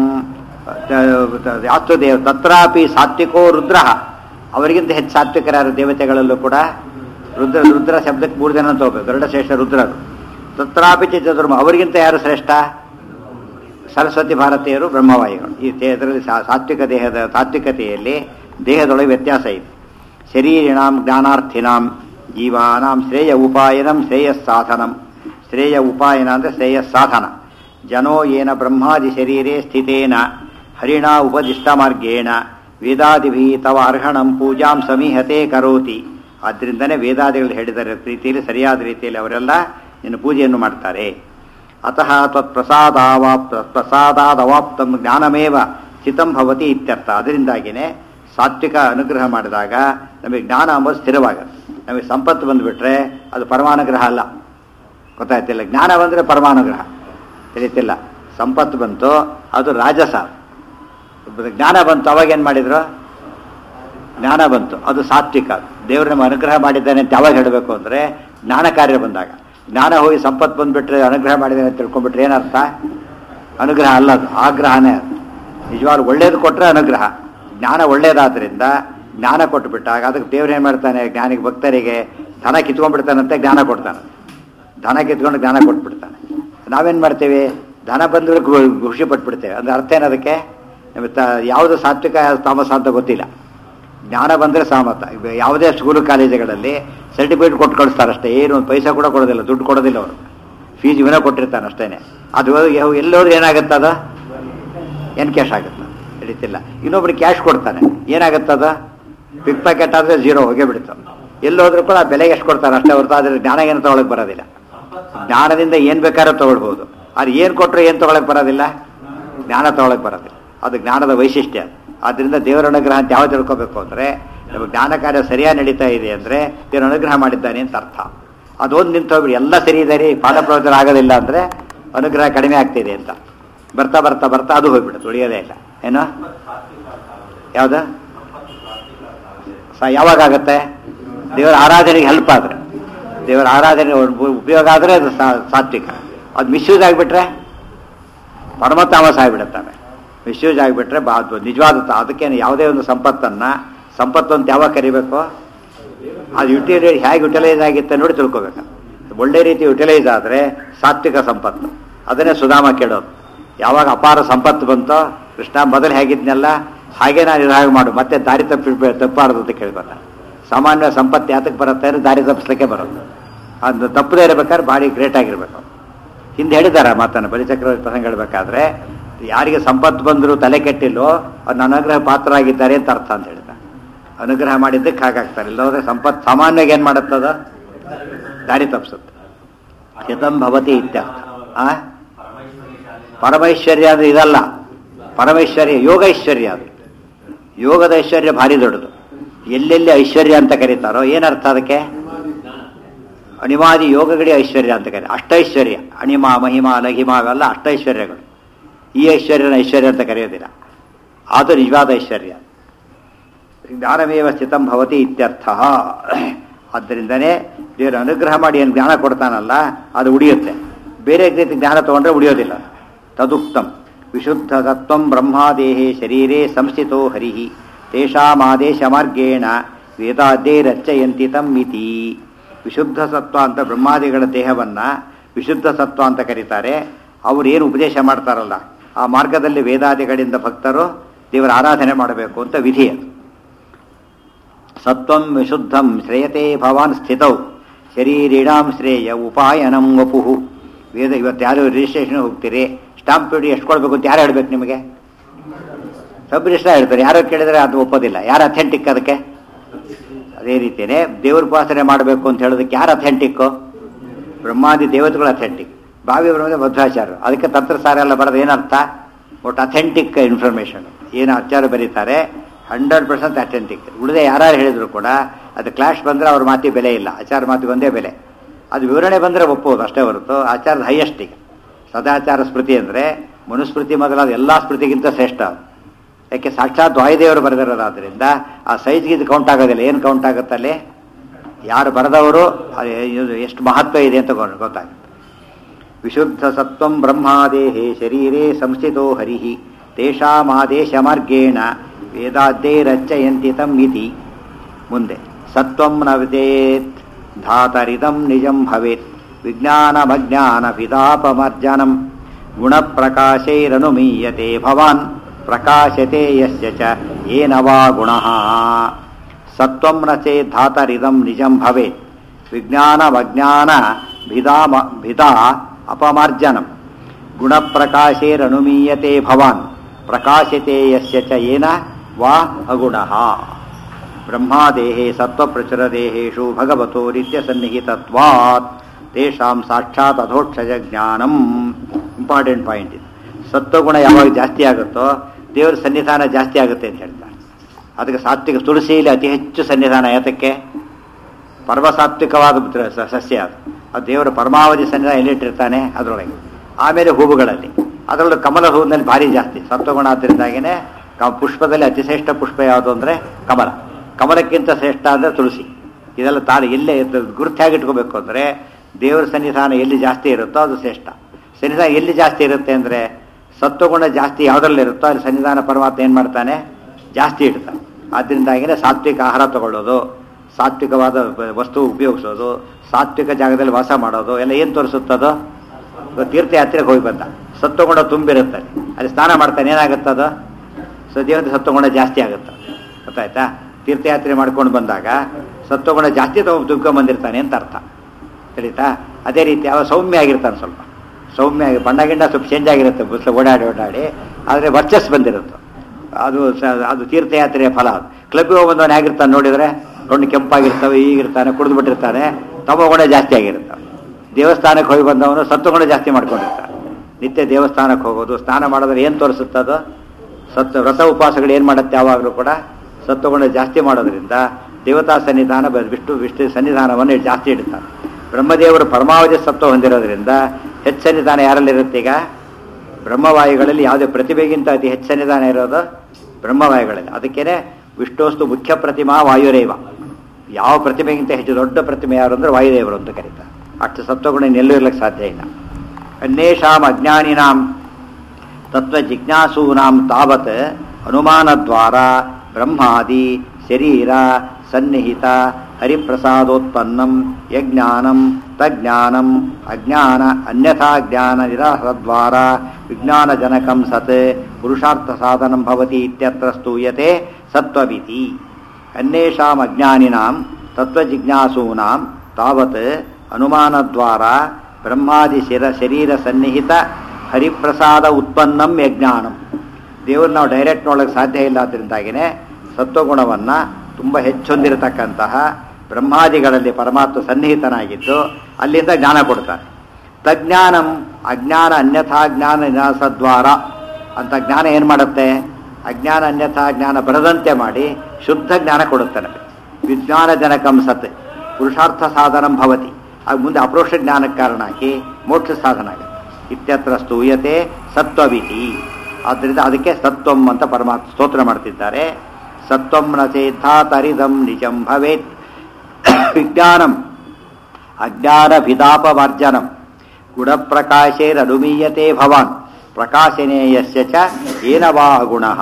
S1: ಯಾಸ್ತು ದೇವ ತತ್ರಾಪಿ ಸಾತ್ವಿಕೋ ರುದ್ರ ಅವರಿಗಿಂತ ಹೆಚ್ಚು ಸಾತ್ವಿಕರಾದ ದೇವತೆಗಳಲ್ಲೂ ಕೂಡ ರುದ್ರ ರುದ್ರ ಶಬ್ದಕ್ಕೆ ಮೂರು ಜನ ಅಂತ ಹೋಗ್ಬೇಕು ಗರುಡ ಶ್ರೇಷ್ಠ ರುದ್ರರು ತತ್ರಾಪಿ ಚ ಚತುರ್ಮ ಅವರಿಗಿಂತ ಯಾರು ಶ್ರೇಷ್ಠ ಸರಸ್ವತಿ ಭಾರತೀಯರು ಬ್ರಹ್ಮವಾಯುಗಳು ಈ ದೇಹದಲ್ಲಿ ಸಾ- ಸಾತ್ವಿಕ ದೇಹದ ಸಾತ್ವಿಕತೆಯಲ್ಲಿ ದೇಹದೊಳಗೆ ವ್ಯತ್ಯಾಸ ಇದೆ ಶರೀರಿಣಾಂ ಜ್ಞಾನಾರ್ಥಿನಾಂ ಜೀವಾನಾಂ ಶ್ರೇಯ ಉಪಾಯನಂ ಶ್ರೇಯಸ್ಸಾಧನಂ ಶ್ರೇಯ ಉಪಾಯನ ಅಂದರೆ ಶ್ರೇಯಸ್ಸಾಧನ ಜನೋ ಏನ ಬ್ರಹ್ಮಾದಿ ಶರೀರೇ ಸ್ಥಿತೇನ ಹರಿಣ ಉಪದಿಷ್ಟ ಮಾರ್ಗೇಣ ವೇದಾದಿಭಿ ತವ ಅರ್ಹಣಂ ಪೂಜಾಂ ಸಮೀಹತೆ ಕರೋತಿ ಆದ್ದರಿಂದನೇ ವೇದಾದಿಗಳು ಹೇಳಿದ ರೀತಿಯಲ್ಲಿ ಸರಿಯಾದ ರೀತಿಯಲ್ಲಿ ಅವರೆಲ್ಲ ನಿನ್ನ ಪೂಜೆಯನ್ನು ಮಾಡ್ತಾರೆ ಅತಃ ತ್ವತ್ಪ್ರಸಾದಾವಾಪ್ ಪ್ರಸಾದಾದವಾಪ್ತಂ ಜ್ಞಾನಮೇವ ಸ್ಥಿತಂ ಭವತಿ ಇತ್ಯರ್ಥ ಅದರಿಂದಾಗಿನೇ ಸಾತ್ವಿಕ ಅನುಗ್ರಹ ಮಾಡಿದಾಗ ನಮಗೆ ಜ್ಞಾನ ಅಂಬೋದು ಸ್ಥಿರವಾಗುತ್ತೆ ನಮಗೆ ಸಂಪತ್ತು ಬಂದುಬಿಟ್ರೆ ಅದು ಪರಮಾನುಗ್ರಹ ಅಲ್ಲ ಗೊತ್ತಾಯ್ತಿಲ್ಲ ಜ್ಞಾನ ಬಂದರೆ ಪರಮಾನುಗ್ರಹ ತಿಳಿತಿಲ್ಲ ಸಂಪತ್ತು ಬಂತು ಅದು ರಾಜಸ ಜ್ಞಾನ ಬಂತು ಅವಾಗ ಏನು ಮಾಡಿದ್ರು ಜ್ಞಾನ ಬಂತು ಅದು ಸಾತ್ವಿಕ ದೇವರು ನಮ್ಮ ಅನುಗ್ರಹ ಮಾಡಿದ್ದಾನೆ ಅಂತ ಯಾವಾಗ ಹೇಳಬೇಕು ಅಂದರೆ ಜ್ಞಾನ ಕಾರ್ಯ ಬಂದಾಗ ಜ್ಞಾನ ಹೋಗಿ ಸಂಪತ್ತು ಬಂದುಬಿಟ್ರೆ ಅನುಗ್ರಹ ಮಾಡಿದ್ದಾನೆ ಅಂತ ತಿಳ್ಕೊಂಡ್ಬಿಟ್ರೆ ಏನರ್ಥ ಅನುಗ್ರಹ ಅಲ್ಲ ಅದು ಆಗ್ರಹನೇ ಅದು ನಿಜವಾಗ್ಲೂ ಒಳ್ಳೇದು ಕೊಟ್ಟರೆ ಅನುಗ್ರಹ ಜ್ಞಾನ ಒಳ್ಳೇದಾದ್ರಿಂದ ಜ್ಞಾನ ಕೊಟ್ಟುಬಿಟ್ಟಾಗ ಅದಕ್ಕೆ ದೇವ್ರು ಏನು ಮಾಡ್ತಾನೆ ಜ್ಞಾನಿಗೆ ಭಕ್ತರಿಗೆ ಧನ ಕಿತ್ಕೊಂಡ್ಬಿಡ್ತಾನಂತೆ ಜ್ಞಾನ ಕೊಡ್ತಾನೆ ಧನ ಕಿತ್ಕೊಂಡು ಜ್ಞಾನ ಕೊಟ್ಬಿಡ್ತಾನೆ ನಾವೇನು ಮಾಡ್ತೇವೆ ಧನ ಬಂದ್ರೆ ಖು- ಖುಷಿ ಪಟ್ಬಿಡ್ತೇವೆ ಅಂದ್ರೆ ಅರ್ಥ ಏನದಕ್ಕೆ ನಮಗೆ ತ ಯಾವುದು ಸಾತ್ವಿಕ ಯಾವ್ದು ತಾಮಸ ಅಂತ ಗೊತ್ತಿಲ್ಲ ಜ್ಞಾನ ಬಂದರೆ ಸಾಮತ ಈಗ ಯಾವುದೇ ಸ್ಕೂಲು ಕಾಲೇಜುಗಳಲ್ಲಿ ಸರ್ಟಿಫಿಕೇಟ್ ಕೊಟ್ಟು ಕಳಿಸ್ತಾರೆ ಅಷ್ಟೇ ಏನು ಒಂದು ಪೈಸಾ ಕೂಡ ಕೊಡೋದಿಲ್ಲ ದುಡ್ಡು ಕೊಡೋದಿಲ್ಲ ಅವರು ಫೀಸ್ ಇವನೇ ಕೊಟ್ಟಿರ್ತಾನೆ ಅಷ್ಟೇನೆ ಅದು ಯಾವ- ಎಲ್ಲೋದ್ರು ಏನಾಗುತ್ತೆ ಅದು ಏನು ಕ್ಯಾಶ್ ಆಗುತ್ತೆ ಹಿಡಿತಿಲ್ಲ ಇನ್ನೊಬ್ರು ಕ್ಯಾಶ್ ಕೊಡ್ತಾನೆ ಏನಾಗುತ್ತದ ಪಿಕ್ ಪ್ಯಾಕೆಟ್ ಆದರೆ ಜೀರೋ ಹೋಗೇ ಬಿಡ್ತು ಎಲ್ಲೋದ್ರೂ ಕೂಡ ಆ ಬೆಲೆಗೆ ಎಷ್ಟು ಕೊಡ್ತಾರೆ ಅಷ್ಟೇ ಹೊರತು ಅದ್ರ ಜ್ಞಾನ ಏನು ತೊಗೊಳಕ್ ಬರೋದಿಲ್ಲ ಜ್ಞಾನದಿಂದ ಏನು ಬೇಕಾದ್ರೂ ತೊಗೊಳ್ಬೋದು ಆದ್ರೆ ಏನು ಕೊಟ್ಟರು ಏನು ತೊಗೊಳಕ್ ಬರೋದಿಲ್ಲ ಜ್ಞಾನ ತೊಗೊಳಕ್ ಬರೋದಿಲ್ಲ ಅದು ಜ್ಞಾನದ ವೈಶಿಷ್ಟ್ಯ ಆದ್ದರಿಂದ ದೇವರ ಅನುಗ್ರಹ ಅಂತ ಯಾವ ತಿಳ್ಕೊಬೇಕು ಅಂದರೆ ನಮಗೆ ಜ್ಞಾನ ಕಾರ್ಯ ಸರಿಯಾಗಿ ನಡೀತಾ ಇದೆ ಅಂದರೆ ದೇವರ ಅನುಗ್ರಹ ಮಾಡಿದ್ದಾನೆ ಅಂತ ಅರ್ಥ ಅದೊಂದು ನಿಂತು ಹೋಗ್ಬಿಡಿ ಎಲ್ಲ ಸರಿ ಇದೆ ರೀ ಪಾದ ಪ್ರವಚನ ಆಗೋದಿಲ್ಲ ಅಂದರೆ ಅನುಗ್ರಹ ಕಡಿಮೆ ಆಗ್ತಿದೆ ಅಂತ ಬರ್ತಾ ಬರ್ತಾ ಬರ್ತಾ ಅದು ಹೋಗ್ಬಿಡುತ್ತೆ ಉಳಿಯೋದೇ ಇಲ್ಲ ಏನು ಯಾವ್ದು ಸ ಯಾವಾಗ ಆಗತ್ತೆ ದೇವರ ಆರಾಧನೆಗೆ ಹೆಲ್ಪ್ ಆದ್ರೆ ದೇವರ ಆರಾಧನೆ ಉ- ಉಪಯೋಗ ಆದರೆ ಅದು ಸಾ- ಸಾತ್ವಿಕ ಅದು ಮಿಸ್ಯೂಸ್ ಆಗಿಬಿಟ್ರೆ ಪರಮತಾಮಸ ಆಗಿಬಿಡುತ್ತಾನೆ ಮಿಸ್ಯೂಸ್ ಆಗಿಬಿಟ್ರೆ ಬಾ ಅದು ನಿಜವಾದ ತ- ಅದಕ್ಕೇನು ಯಾವುದೇ ಒಂದು ಸಂಪತ್ತನ್ನು ಸಂಪತ್ತು ಅಂತ ಯಾವಾಗ ಕರಿಬೇಕು ಅದು ಯುಟಿಲೈಸ್ ಹೇಗೆ ಯುಟಿಲೈಸ್ ಆಗಿತ್ತೆ ನೋಡಿ ತಿಳ್ಕೊಬೇಕು ಒಳ್ಳೆ ರೀತಿ ಯುಟಿಲೈಸ್ ಆದರೆ ಸಾತ್ವಿಕ ಸಂಪತ್ತು ಅದನ್ನೇ ಸುಧಾಮ ಕೇಳೋದು ಯಾವಾಗ ಅಪಾರ ಸಂಪತ್ತು ಬಂತೋ ಕೃಷ್ಣ ಮೊದಲು ಹೇಗಿದ್ನೆಲ್ಲ ಹಾಗೆ ನಾನು ಇದು ಹಾಗೆ ಮಾಡು ಮತ್ತೆ ದಾರಿ ತಪ್ಪಿ ತಪ್ಪಾಡ್ದು ಅಂತ ಕೇಳ್ಕೊತ ಸಾಮಾನ್ಯ ಸಂಪತ್ತು ಯಾತಕ್ಕೆ ಬರುತ್ತೆ ಅಂದ್ರೆ ದಾರಿ ತಪ್ಪಿಸ್ಲಿಕ್ಕೆ ಬರೋದು ಅದು ತಪ್ಪದೇ ಇರಬೇಕಾದ್ರೆ ಭಾರಿ ಗ್ರೇಟ್ ಆಗಿರ್ಬೇಕು ಹಿಂದೆ ಹೇಳಿದ್ದಾರೆ ಮಾತನ್ನು ಬಲಿಚಕ್ರವರ್ತಿ ಪ್ರಸಂಗ ಹೇಳ್ಬೇಕಾದ್ರೆ ಯಾರಿಗೆ ಸಂಪತ್ತು ಬಂದರೂ ತಲೆ ಕೆಟ್ಟಿಲ್ಲೋ ಅವ್ರು ಅನುಗ್ರಹ ಪಾತ್ರರಾಗಿದ್ದಾರೆ ಅಂತ ಅರ್ಥ ಅಂತ ಹೇಳಿದ ಅನುಗ್ರಹ ಮಾಡಿದ್ದಕ್ಕೆ ಹಾಗಾಗ್ತಾರೆ ಇಲ್ಲದ್ರೆ ಸಂಪತ್ತು ಸಾಮಾನ್ಯವಾಗಿ ಏನು ಮಾಡುತ್ತದ ದಾರಿ ತಪ್ಪಿಸುತ್ತೆ ಹಿತಂ ಭವತಿ ಇತ್ಯರ್ಥ ಆ ಪರಮೈಶ್ವರ್ಯ ಅಂದ್ರೆ ಇದಲ್ಲ ಪರಮೈಶ್ವರ್ಯ ಯೋಗ ಐಶ್ವರ್ಯ ಅದು ಯೋಗದ ಐಶ್ವರ್ಯ ಭಾರಿ ದೊಡ್ಡದು ಎಲ್ಲೆಲ್ಲಿ ಐಶ್ವರ್ಯ ಅಂತ ಕರೀತಾರೋ ಏನರ್ಥ ಅದಕ್ಕೆ ಅಣಿಮಾದಿ ಯೋಗಗಡಿ ಐಶ್ವರ್ಯ ಅಂತ ಕರೀತಾರೆ ಅಷ್ಟೈಶ್ವರ್ಯ ಅಣಿಮ ಮಹಿಮಾ ಲಘಿಮ ಅವೆಲ್ಲ ಅಷ್ಟೈಶ್ವರ್ಯಗಳು ಈ ಐಶ್ವರ್ಯನ ಐಶ್ವರ್ಯ ಅಂತ ಕರೆಯೋದಿಲ್ಲ ಅದು ನಿಜವಾದ ಐಶ್ವರ್ಯ ಜ್ಞಾನಮೇವ ಸ್ಥಿತಂ ಭವತಿ ಇತ್ಯರ್ಥ ಆದ್ದರಿಂದನೇ ದೇವರು ಅನುಗ್ರಹ ಮಾಡಿ ಏನು ಜ್ಞಾನ ಕೊಡ್ತಾನಲ್ಲ ಅದು ಉಳಿಯುತ್ತೆ ಬೇರೆ ರೀತಿ ಜ್ಞಾನ ತಗೊಂಡ್ರೆ ಉಳಿಯೋದಿಲ್ಲ ತದುಕ್ತಂ ವಿಶುದ್ಧ ತತ್ವಂ ಬ್ರಹ್ಮಾದೇಹೇ ಶರೀರೇ ಸಂಸ್ಥಿತೋ ಹರಿ ತೇಷಾಮಾದೇಶ ಮಾರ್ಗೇಣ ವೇದಾದ್ದೇ ರಚಯಂತಿ ತಂ ಮಿತಿ ವಿಶುದ್ಧ ಸತ್ವ ಅಂತ ಬ್ರಹ್ಮಾದಿಗಳ ದೇಹವನ್ನ ವಿಶುದ್ಧ ಸತ್ವ ಅಂತ ಕರೀತಾರೆ ಅವರು ಏನು ಉಪದೇಶ ಮಾಡ್ತಾರಲ್ಲ ಆ ಮಾರ್ಗದಲ್ಲಿ ವೇದಾದಿಗಳಿಂದ ಭಕ್ತರು ದೇವರ ಆರಾಧನೆ ಮಾಡಬೇಕು ಅಂತ ವಿಧಿ ಅದು ಸತ್ವಂ ವಿಶುದ್ಧಂ ಶ್ರೇಯತೆ ಭವಾನ್ ಸ್ಥಿತೌ ಶರೀರಿಣಾಂ ಶ್ರೇಯ ಉಪಾಯನಂ ವಪುಹು ವೇದ ಇವತ್ತು ಯಾರು ರಿಜಿಸ್ಟ್ರೇಷನ್ ಹೋಗ್ತೀರಿ ಸ್ಟಾಂಪ್ ಡ್ಯೂಟಿ ಎಷ್ಟು ಕೊಡಬೇಕು ಅಂತ ಯಾರು ಹೇಳ್ಬೇಕು ನಿಮಗೆ ಸಬ್ ರಿಜಿಸ್ಟ್ರಾರ್ ಹೇಳ್ತಾರೆ ಯಾರೋ ಕೇಳಿದ್ರೆ ಅದು ಒಪ್ಪೋದಿಲ್ಲ ಯಾರು ಅಥೆಂಟಿಕ್ ಅದಕ್ಕೆ ಅದೇ ರೀತಿಯೇ ದೇವ್ರ ಉಪಾಸನೆ ಮಾಡಬೇಕು ಅಂತ ಹೇಳೋದಕ್ಕೆ ಯಾರು ಅಥೆಂಟಿಕ್ಕು ಬ್ರಹ್ಮಾದಿ ದೇವತೆಗಳು ಅಥೆಂಟಿಕ್ ಬಾವಿ ಬ್ರಹ್ಮ ಮಧ್ವಾಚಾರ್ಯರು ಅದಕ್ಕೆ ತಂತ್ರಸಾರ ಎಲ್ಲ ಬರೋದು ಏನರ್ಥ ಒಟ್ಟು ಅಥೆಂಟಿಕ್ ಇನ್ಫಾರ್ಮೇಷನ್ ಏನು ಆಚಾರ್ಯ ಬರೀತಾರೆ ಹಂಡ್ರೆಡ್ ಪರ್ಸೆಂಟ್ ಅಥೆಂಟಿಕ್ ಉಳಿದ ಯಾರು ಹೇಳಿದ್ರು ಕೂಡ ಅದು ಕ್ಲಾಶ್ ಬಂದರೆ ಅವ್ರ ಮಾತಿಗೆ ಬೆಲೆ ಇಲ್ಲ ಆಚಾರ ಮಾತಿಗೆ ಒಂದೇ ಬೆಲೆ ಅದು ವಿವರಣೆ ಬಂದರೆ ಒಪ್ಪೋದು ಅಷ್ಟೇ ಹೊರತು ಆಚಾರದ ಹೈಯೆಸ್ಟ್ ಈಗ ಸದಾಚಾರ ಸ್ಮೃತಿ ಅಂದರೆ ಮನುಸ್ಮೃತಿ ಮೊದಲಾದ ಎಲ್ಲ ಸ್ಮೃತಿಗಿಂತ ಶ್ರೇಷ್ಠ ಅದು ಯಾಕೆ ಸಾಕ್ಷಾತ್ ವಾಯುದೇವರು ಬರೆದಿರೋದಾದ್ರಿಂದ ಆ ಸೈಜ್ಗೆ ಇದು ಕೌಂಟ್ ಆಗೋದಿಲ್ಲ ಏನು ಕೌಂಟ್ ಆಗುತ್ತಲ್ಲಿ ಯಾರು ಬರೆದವರು ಅದು ಇದು ಎಷ್ಟು ಮಹತ್ವ ಇದೆ ಅಂತ ಗೊ- ಗೊತ್ತಾಗುತ್ತೆ ವಿಶುದ್ಧ ಸತ್ವಂ ಬ್ರಹ್ಮಾದೇಹೇ ಶರೀರೇ ಸಂಸ್ಥಿತೋ ಹರಿ ತೇಷಾಮಾದೇಶ ಮಾರ್ಗೇಣ ವೇದಾದ್ದೇ ರಚಯಂತಿ ತಂ ಇತಿ ಮುಂದೆ ಸತ್ವಂ ನ ವಿದೇತ್ ಧಾತರಿದಂ ನಿಜಂ ಭವೇತ್ ವಿಜ್ಞಾನಮಜ್ಞಾನ ಪಿತಾಪಮರ್ಜನಂ ಗುಣಪ್ರಕಾಶೈರನುಮೀಯತೆ ಭವಾನ್ ಪ್ರಕಾಶತೆ ಯಸ್ಯ ಚ ಏನ ವಾ ಗುಣಃ ಸತ್ವಂ ನ ಚೇತ್ ಧಾತರಿದಂ ನಿಜಂ ಭವೇತ್ ವಿಜ್ಞಾನಮಜ್ಞಾನ ಭಿದಾಮ ಭಿದಾ ಅಪಮಾರ್ಜನಂ ಗುಣಪ್ರಕಾಶೇರನುಮೀಯತೆ ಭವಾನ್ ಪ್ರಕಾಶತೆ ಯಸ್ಯ ಚ ಏನ ವಾ ಅಗುಣಃ ಬ್ರಹ್ಮಾದೇಹೇ ಸತ್ವಪ್ರಚುರದೇಹೇಷು ಭಗವತೋ ನಿತ್ಯಸನ್ನಿಹಿತತ್ವಾತ್ ತೇಷಾಂ ಸಾಕ್ಷಾತ್ ಅಧೋಕ್ಷಜ ಜ್ಞಾನಂ ಇಂಪಾರ್ಟೆಂಟ್ ಪಾಯಿಂಟ್ ಇದು ಸತ್ವಗುಣ ಯಾವಾಗ ಜಾಸ್ತಿ ಆಗುತ್ತೋ ದೇವರ ಸನ್ನಿಧಾನ ಜಾಸ್ತಿ ಆಗುತ್ತೆ ಅಂತ ಹೇಳ್ತಾರೆ ಅದಕ್ಕೆ ಸಾತ್ವಿಕ ತುಳಸಿಯಲ್ಲಿ ಅತಿ ಹೆಚ್ಚು ಸನ್ನಿಧಾನ ಯಾತಕ್ಕೆ ಪರಮಸಾತ್ವಿಕವಾದ ಪುತ್ರ- ಸ- ಸಸ್ಯ ಅದು ಅದು ದೇವರ ಪರಮಾವಧಿ ಸನ್ನಿಧಾನ ಎಲ್ಲಿಟ್ಟಿರ್ತಾನೆ ಅದರೊಳಗೆ ಆಮೇಲೆ ಹೂವುಗಳಲ್ಲಿ ಅದರೊಳಗೆ ಕಮಲ ಹೂವಿನಲ್ಲಿ ಭಾರಿ ಜಾಸ್ತಿ ಸತ್ವಗುಣ ಆದ್ದರಿಂದಾಗಿನೇ ಕ- ಪುಷ್ಪದಲ್ಲಿ ಅತಿ ಶ್ರೇಷ್ಠ ಪುಷ್ಪ ಯಾವುದು ಅಂದರೆ ಕಮಲ ಕಮಲಕ್ಕಿಂತ ಶ್ರೇಷ್ಠ ಅಂದರೆ ತುಳಸಿ ಇದೆಲ್ಲ ತಾನು ಎಲ್ಲೇ ಗುರುತಾಗಿ ಇಟ್ಕೋಬೇಕು ಅಂದರೆ ದೇವರ ಸನ್ನಿಧಾನ ಎಲ್ಲಿ ಜಾಸ್ತಿ ಇರುತ್ತೋ ಅದು ಶ್ರೇಷ್ಠ ಸನ್ನಿಧಾನ ಎಲ್ಲಿ ಜಾಸ್ತಿ ಇರುತ್ತೆ ಅಂದರೆ ಸತ್ವಗುಣ ಜಾಸ್ತಿ ಯಾವುದ್ರಲ್ಲಿ ಇರುತ್ತೋ ಅಲ್ಲಿ ಸನ್ನಿಧಾನ ಪರಮಾತ್ಮ ಏನು ಮಾಡ್ತಾನೆ ಜಾಸ್ತಿ ಇಡ್ತಾನೆ ಆದ್ದರಿಂದಾಗಿನೇ ಸಾತ್ವಿಕ ಆಹಾರ ತಗೊಳ್ಳೋದು ಸಾತ್ವಿಕವಾದ ಬ- ವಸ್ತು ಉಪಯೋಗಿಸೋದು ಸಾತ್ವಿಕ ಜಾಗದಲ್ಲಿ ವಾಸ ಮಾಡೋದು ಎಲ್ಲ ಏನು ತೋರಿಸುತ್ತದೋ ಇವಾಗ ತೀರ್ಥಯಾತ್ರೆಗೆ ಹೋಗಿ ಬಂದ ಸತ್ವಗುಣ ತುಂಬಿರುತ್ತೆ ಅಲ್ಲಿ ಸ್ನಾನ ಮಾಡ್ತಾನೆ ಏನಾಗುತ್ತದು ಸೊ ದೇವರ ಸತ್ವಗುಣ ಜಾಸ್ತಿ ಆಗುತ್ತೆ ಗೊತ್ತಾಯ್ತಾ ತೀರ್ಥಯಾತ್ರೆ ಮಾಡ್ಕೊಂಡು ಬಂದಾಗ ಸತ್ವಗುಣ ಜಾಸ್ತಿ ತಗೊಂಡು ತುಂಬ್ಕೊಂಡ್ ಬಂದಿರ್ತಾನೆ ಅಂತ ಅರ್ಥ ತಿಳಿತಾ ಅದೇ ರೀತಿ ಅವ ಸೌಮ್ಯ ಆಗಿರ್ತಾನೆ ಸ್ವಲ್ಪ ಸೌಮ್ಯ ಆಗಿ ಬಣ್ಣ ಗಿಣ್ಣ ಸ್ವಲ್ಪ ಚೇಂಜ್ ಆಗಿರುತ್ತೆ ಬಸ್ಲು ಓಡಾಡಿ ಓಡಾಡಿ ಆದರೆ ವರ್ಚಸ್ ಬಂದಿರುತ್ತೆ ಅದು ಸ- ಅದು ತೀರ್ಥಯಾತ್ರೆಯ ಫಲ ಅದು ಕ್ಲಬ್ಗೆ ಹೋಗಿ ಬಂದವನು ಹೇಗಿರ್ತಾನೆ ನೋಡಿದರೆ ದೊಡ್ಡ ಕೆಂಪಾಗಿರ್ತವೆ ಈಗಿರ್ತಾನೆ ಕುಡಿದು ಬಿಟ್ಟಿರ್ತಾನೆ ತಮಗುಣ ಜಾಸ್ತಿ ಆಗಿರ್ತವೆ ದೇವಸ್ಥಾನಕ್ಕೆ ಹೋಗಿ ಬಂದವನು ಸತ್ವಗುಣ ಜಾಸ್ತಿ ಮಾಡ್ಕೊಂಡಿರ್ತಾನೆ ನಿತ್ಯ ದೇವಸ್ಥಾನಕ್ಕೆ ಹೋಗೋದು ಸ್ನಾನ ಮಾಡೋದ್ರೆ ಏನು ತೋರಿಸುತ್ತದು ಸತ್ವ ವ್ರತ ಉಪವಾಸಗಳು ಏನು ಮಾಡುತ್ತೆ ಯಾವಾಗಲೂ ಕೂಡ ಸತ್ವಗುಣ ಜಾಸ್ತಿ ಮಾಡೋದ್ರಿಂದ ದೇವತಾ ಸನ್ನಿಧಾನ ಬ- ವಿಷ್ಣು ವಿಷ್ಣು ಸನ್ನಿಧಾನವನ್ನು ಜಾಸ್ತಿ ಇಡುತ್ತಾರೆ ಬ್ರಹ್ಮದೇವರು ಪರಮಾವಧಿ ಸತ್ವ ಹೊಂದಿರೋದ್ರಿಂದ ಹೆಚ್ಚು ಸನ್ನಿಧಾನ ಯಾರಲ್ಲಿರುತ್ತೆ ಈಗ ಬ್ರಹ್ಮವಾಯುಗಳಲ್ಲಿ ಯಾವುದೇ ಪ್ರತಿಭೆಗಿಂತ ಅತಿ ಹೆಚ್ಚು ಸನ್ನಿಧಾನ ಇರೋದು ಬ್ರಹ್ಮವಾಯುಗಳಲ್ಲಿ ಅದಕ್ಕೇನೆ ವಿಷ್ಣುವಸ್ತು ಮುಖ್ಯ ಪ್ರತಿಮಾ ವಾಯುರೇವ ಯಾವ ಪ್ರತಿಭೆಗಿಂತ ಹೆಚ್ಚು ದೊಡ್ಡ ಪ್ರತಿಮೆ ಯಾರು ಅಂದ್ರೆ ವಾಯುದೇವರು ಅಂತ ಕರೀತಾರೆ ಅಷ್ಟು ಸತ್ವಗುಣ ಇನ್ನೆಲ್ಲೂ ಇರ್ಲಿಕ್ಕೆ ಸಾಧ್ಯ ಇಲ್ಲ ಅನ್ಯೇಷಾಂ ಅಜ್ಞಾನಿನಾಂ ತತ್ವಜಿಜ್ಞಾಸೂನಾಂ ತಾವತ್ ಅನುಮಾನದ್ವಾರ ಬ್ರಹ್ಮಾದಿ ಶರೀರ ಸನ್ನಿಹಿತ ಹರಿಪ್ರಸಾದೋತ್ಪನ್ನಂ ಯಜ್ಞಾನಂ ತಜ್ಞಾನಂ ಅಜ್ಞಾನ ಅನ್ಯಥಾ ಜ್ಞಾನ ನಿರಾಸದ್ವಾರ ವಿಜ್ಞಾನಜನಕಂ ಸತ್ ಪುರುಷಾರ್ಥ ಸಾಧನಂ ಭವತಿ ಇತ್ಯತ್ರ ಸ್ತೂಯತೆ ಸತ್ವವಿತಿ ಅನ್ಯೇಷಾಂ ಅಜ್ಞಾನಿನಾಂ ತತ್ವಜಿಜ್ಞಾಸೂನಾಂ ತಾವತ್ ಅನುಮಾನದ್ವಾರ ಬ್ರಹ್ಮಾದಿ ಶಿರ ಶರೀರ ಸನ್ನಿಹಿತ ಹರಿಪ್ರಸಾದ ಉತ್ಪನ್ನಂ ಯಜ್ಞಾನಂ ದೇವ್ರು ನಾವು ಡೈರೆಕ್ಟ್ ನೋಡೋಕ್ಕೆ ಸಾಧ್ಯ ಇಲ್ಲ ಅದರಿಂದಾಗಿನೇ ಸತ್ವಗುಣವನ್ನು ತುಂಬ ಹೆಚ್ಚೊಂದಿರತಕ್ಕಂತಹ ಬ್ರಹ್ಮಾದಿಗಳಲ್ಲಿ ಪರಮಾತ್ಮ ಸನ್ನಿಹಿತನಾಗಿದ್ದು ಅಲ್ಲಿಂದ ಜ್ಞಾನ ಕೊಡ್ತಾನೆ ತಜ್ಞಾನಂ ಅಜ್ಞಾನ ಅನ್ಯಥಾ ಜ್ಞಾನ ನಿರಾಸದ್ವಾರ ಅಂತ ಜ್ಞಾನ ಏನು ಮಾಡುತ್ತೆ ಅಜ್ಞಾನ ಅನ್ಯಥಾ ಜ್ಞಾನ ಬರದಂತೆ ಮಾಡಿ ಶುದ್ಧ ಜ್ಞಾನ ಕೊಡುತ್ತೆ ನಮಗೆ ವಿಜ್ಞಾನ ಜನಕಂ ಸತ್ ಪುರುಷಾರ್ಥ ಸಾಧನಂ ಭವತಿ ಆಗ ಮುಂದೆ ಅಪರೋಕ್ಷ ಜ್ಞಾನಕ್ಕೆ ಕಾರಣ ಆಗಿ ಮೋಕ್ಷ ಸಾಧನ ಆಗುತ್ತೆ ಇತ್ಯತ್ರ ಸ್ತೂಯತೆ ಸತ್ವವಿತಿ ಆದ್ದರಿಂದ ಅದಕ್ಕೆ ಸತ್ವಂ ಅಂತ ಪರಮಾತ್ಮ ಸ್ತೋತ್ರ ಮಾಡ್ತಿದ್ದಾರೆ ಸತ್ವಂ ನ ಚೇತಾತರಿದಂ ನಿಜಂ ಭವೇತ್ ವಿಜ್ಞಾನಂ ಅಜ್ಞಾನಭಿದಾಪಮಾರ್ಜನಂ ಗುಣಪ್ರಕಾಶೇರನುಮೀಯತೆ ಭವಾನ್ ಪ್ರಕಾಶನೇ ಯಸ್ಯ ಚ ಏನ ವಾ ಗುಣಃ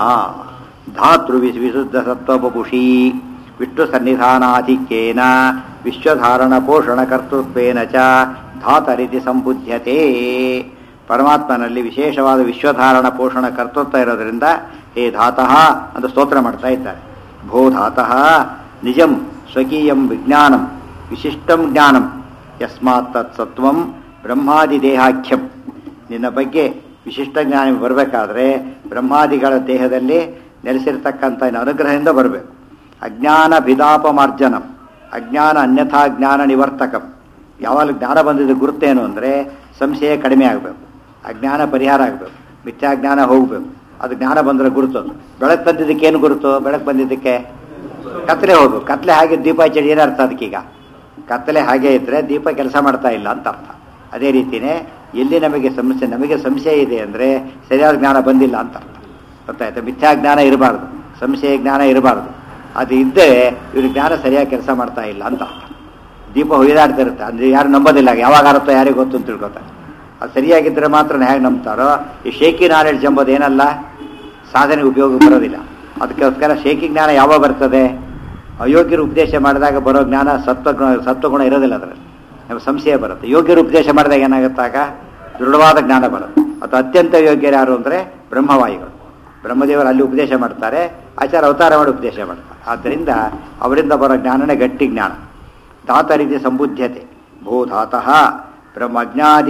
S1: ಧಾತೃ ವಿಸ್- ವಿಶುದ್ಧ ಸತ್ವಪುಷಿ ವಿಷ್ಣು ಸನ್ನಿಧಾನಾಧಿಕ್ಯೇನ ವಿಶ್ವಧಾರಣ ಪೋಷಣ ಕರ್ತೃತ್ವೇನ ಚ ಧಾತರಿತಿ ಸಂಬುಧ್ಯತೆ ಪರಮಾತ್ಮನಲ್ಲಿ ವಿಶೇಷವಾದ ವಿಶ್ವಧಾರಣ ಪೋಷಣ ಕರ್ತೃತ್ವ ಇರೋದ್ರಿಂದ ಹೇ ಧಾತಃ ಅಂತ ಸ್ತೋತ್ರ ಮಾಡ್ತಾ ಇದ್ದಾರೆ ಭೋ ಧಾತಃ ನಿಜಂ ಸ್ವಕೀಯಂ ವಿಜ್ಞಾನಂ ವಿಶಿಷ್ಟಂ ಜ್ಞಾನಂ ಯಸ್ಮಾತ್ ತತ್ಸತ್ವಂ ಬ್ರಹ್ಮಾದಿ ದೇಹಾಖ್ಯಂ ನಿನ್ನ ಬಗ್ಗೆ ವಿಶಿಷ್ಟ ಜ್ಞಾನ ಬರಬೇಕಾದ್ರೆ ಬ್ರಹ್ಮಾದಿಗಳ ದೇಹದಲ್ಲಿ ನೆಲೆಸಿರ್ತಕ್ಕಂಥ ನಿನ್ನ ಅನುಗ್ರಹದಿಂದ ಬರಬೇಕು ಅಜ್ಞಾನ ಭಿದಾಪಮಾರ್ಜನಂ ಅಜ್ಞಾನ ಅನ್ಯಥಾ ಜ್ಞಾನ ನಿವರ್ತಕಂ ಯಾವಾಗ ಜ್ಞಾನ ಬಂದಿದ್ದ ಗುರುತೇನು ಅಂದರೆ ಸಂಶಯ ಕಡಿಮೆ ಆಗಬೇಕು ಅಜ್ಞಾನ ಪರಿಹಾರ ಆಗಬೇಕು ಮಿಥ್ಯಾಜ್ಞಾನ ಹೋಗಬೇಕು ಅದು ಜ್ಞಾನ ಬಂದರೆ ಗುರುತು ಅದು. ಬೆಳಕು ಬಂದಿದ್ದಕ್ಕೆ ಏನು ಗುರುತು ಬೆಳಕು ಬಂದಿದ್ದಕ್ಕೆ ಕತ್ತಲೆ ಹೋಗು ಕತ್ತಲೆ ಹಾಗೆ ದೀಪ ಹಚ್ಚಿ ಏನು ಅರ್ಥ ಅದಕ್ಕೀಗ ಕತ್ತಲೆ ಹಾಗೆ ಇದ್ರೆ ದೀಪ ಕೆಲಸ ಮಾಡ್ತಾ ಇಲ್ಲ ಅಂತ ಅರ್ಥ ಅದೇ ರೀತಿನೇ ಎಲ್ಲಿ ನಮಗೆ ಸಮಸ್ಯೆ ನಮಗೆ ಸಂಶಯ ಇದೆ ಅಂದರೆ ಸರಿಯಾದ ಜ್ಞಾನ ಬಂದಿಲ್ಲ ಅಂತ ಅರ್ಥ ಗೊತ್ತಾಯ್ತಾ ಮಿಥ್ಯಾ ಜ್ಞಾನ ಇರಬಾರ್ದು ಸಂಶಯ ಜ್ಞಾನ ಇರಬಾರ್ದು ಅದು ಇದ್ದರೆ ಇವ್ರಿಗೆ ಜ್ಞಾನ ಸರಿಯಾಗಿ ಕೆಲಸ ಮಾಡ್ತಾ ಇಲ್ಲ ಅಂತ ಅರ್ಥ ದೀಪ ಹೊಯ್ದಾಡ್ತಾ ಇರುತ್ತೆ ಅಂದರೆ ಯಾರು ನಂಬೋದಿಲ್ಲ ಯಾವಾಗ ಆರುತ್ತೋ ಯಾರಿಗೆ ಗೊತ್ತು ಅಂತ ತಿಳ್ಕೊತಾರೆ ಅದು ಸರಿಯಾಗಿದ್ದರೆ ಮಾತ್ರ ಹೇಗೆ ನಂಬ್ತಾರೋ ಈ ಶೇಕಿ ನಾಲೆಡ್ಜ್ ಎಂಬುದು ಏನಲ್ಲ ಸಾಧನೆ ಉಪಯೋಗ ಬರೋದಿಲ್ಲ ಅದಕ್ಕೋಸ್ಕರ ಶೇಕಿ ಜ್ಞಾನ ಯಾವಾಗ ಬರ್ತದೆ ಅಯೋಗ್ಯರು ಉಪದೇಶ ಮಾಡಿದಾಗ ಬರೋ ಜ್ಞಾನ ಸತ್ವಗುಣ ಸತ್ವಗುಣ ಇರೋದಿಲ್ಲ ಅದರಲ್ಲಿ ನಮಗೆ ಸಂಶಯ ಬರುತ್ತೆ ಯೋಗ್ಯರು ಉಪದೇಶ ಮಾಡಿದಾಗ ಏನಾಗುತ್ತಾಗ ದೃಢವಾದ ಜ್ಞಾನ ಬರುತ್ತೆ ಅಥವಾ ಅತ್ಯಂತ ಯೋಗ್ಯರು ಯಾರು ಅಂದರೆ ಬ್ರಹ್ಮವಾಯುಗಳು ಬ್ರಹ್ಮದೇವರು ಅಲ್ಲಿ ಉಪದೇಶ ಮಾಡ್ತಾರೆ ಆಚಾರ ಅವತಾರ ಮಾಡಿ ಉಪದೇಶ ಮಾಡ್ತಾರೆ ಆದ್ದರಿಂದ ಅವರಿಂದ ಬರೋ ಜ್ಞಾನನೇ ಗಟ್ಟಿ ಜ್ಞಾನ ಧಾತ ರೀತಿ ಸಂಬುದ್ಧತೆ ಭೂ ಧಾತಃ ಬ್ರಹ್ಮಜ್ಞಾದಿ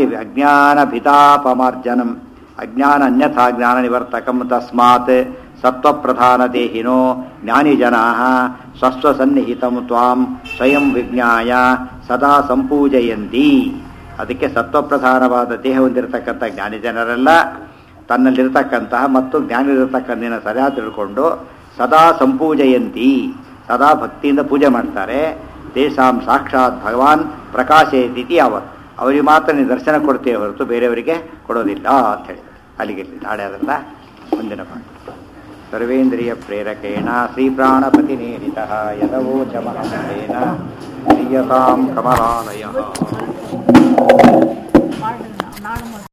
S1: ಅಜ್ಞಾನಭಿತಾಪಮಾರ್ಜನಂ ಅಜ್ಞಾನ ಅನ್ಯಥಾ ಜ್ಞಾನ ನಿವರ್ತಕಂ ತಸ್ಮಾತ್ ಸತ್ವಪ್ರಧಾನ ದೇಹಿನೋ ಜ್ಞಾನಿ ಜನಾ ಸ್ವಸ್ವಸನ್ನಿಹಿತಂ ತ್ವಾಂ ಸ್ವಯಂ ವಿಜ್ಞಾಯ ಸದಾ ಸಂಪೂಜಯಂತಿ ಅದಕ್ಕೆ ಸತ್ವಪ್ರಧಾನವಾದ ದೇಹ ಹೊಂದಿರತಕ್ಕಂಥ ಜ್ಞಾನಿ ಜನರೆಲ್ಲ ತನ್ನಲ್ಲಿರತಕ್ಕಂತಹ ಮತ್ತು ಜ್ಞಾನಿರತಕ್ಕಂಥ ಸದಾ ತಿಳ್ಕೊಂಡು ಸದಾ ಸಂಪೂಜಯಂತಿ ಸದಾ ಭಕ್ತಿಯಿಂದ ಪೂಜೆ ಮಾಡ್ತಾರೆ ತೇಷಾಂ ಸಾಕ್ಷಾತ್ ಭಗವಾನ್ ಪ್ರಕಾಶಯತಿ ಯಾವತ್ ಅವರಿಗೆ ಮಾತ್ರ ನೀವು ದರ್ಶನ ಕೊಡ್ತೇವೆ ಹೊರತು ಬೇರೆಯವರಿಗೆ ಕೊಡೋದಿಲ್ಲ ಅಂತ ಹೇಳಿ ಅಲ್ಲಿಗೆ ಇಲ್ಲಿ ನಾಳೆ ಅದಲ್ಲ ಮುಂದಿನ ಪಾಠ ಸರ್ವೇಂದ್ರಿಯ ಪ್ರೇರಕೇಣ ಶ್ರೀಪ್ರಾಣಪತಿನೇರಿತ ಯದವೋಚ ಮಹಂತೇನ ಕ್ರಿಯತಾಂ ಕಮಲಾಲಯ
S4: ಮಾಡಿ ನಾನು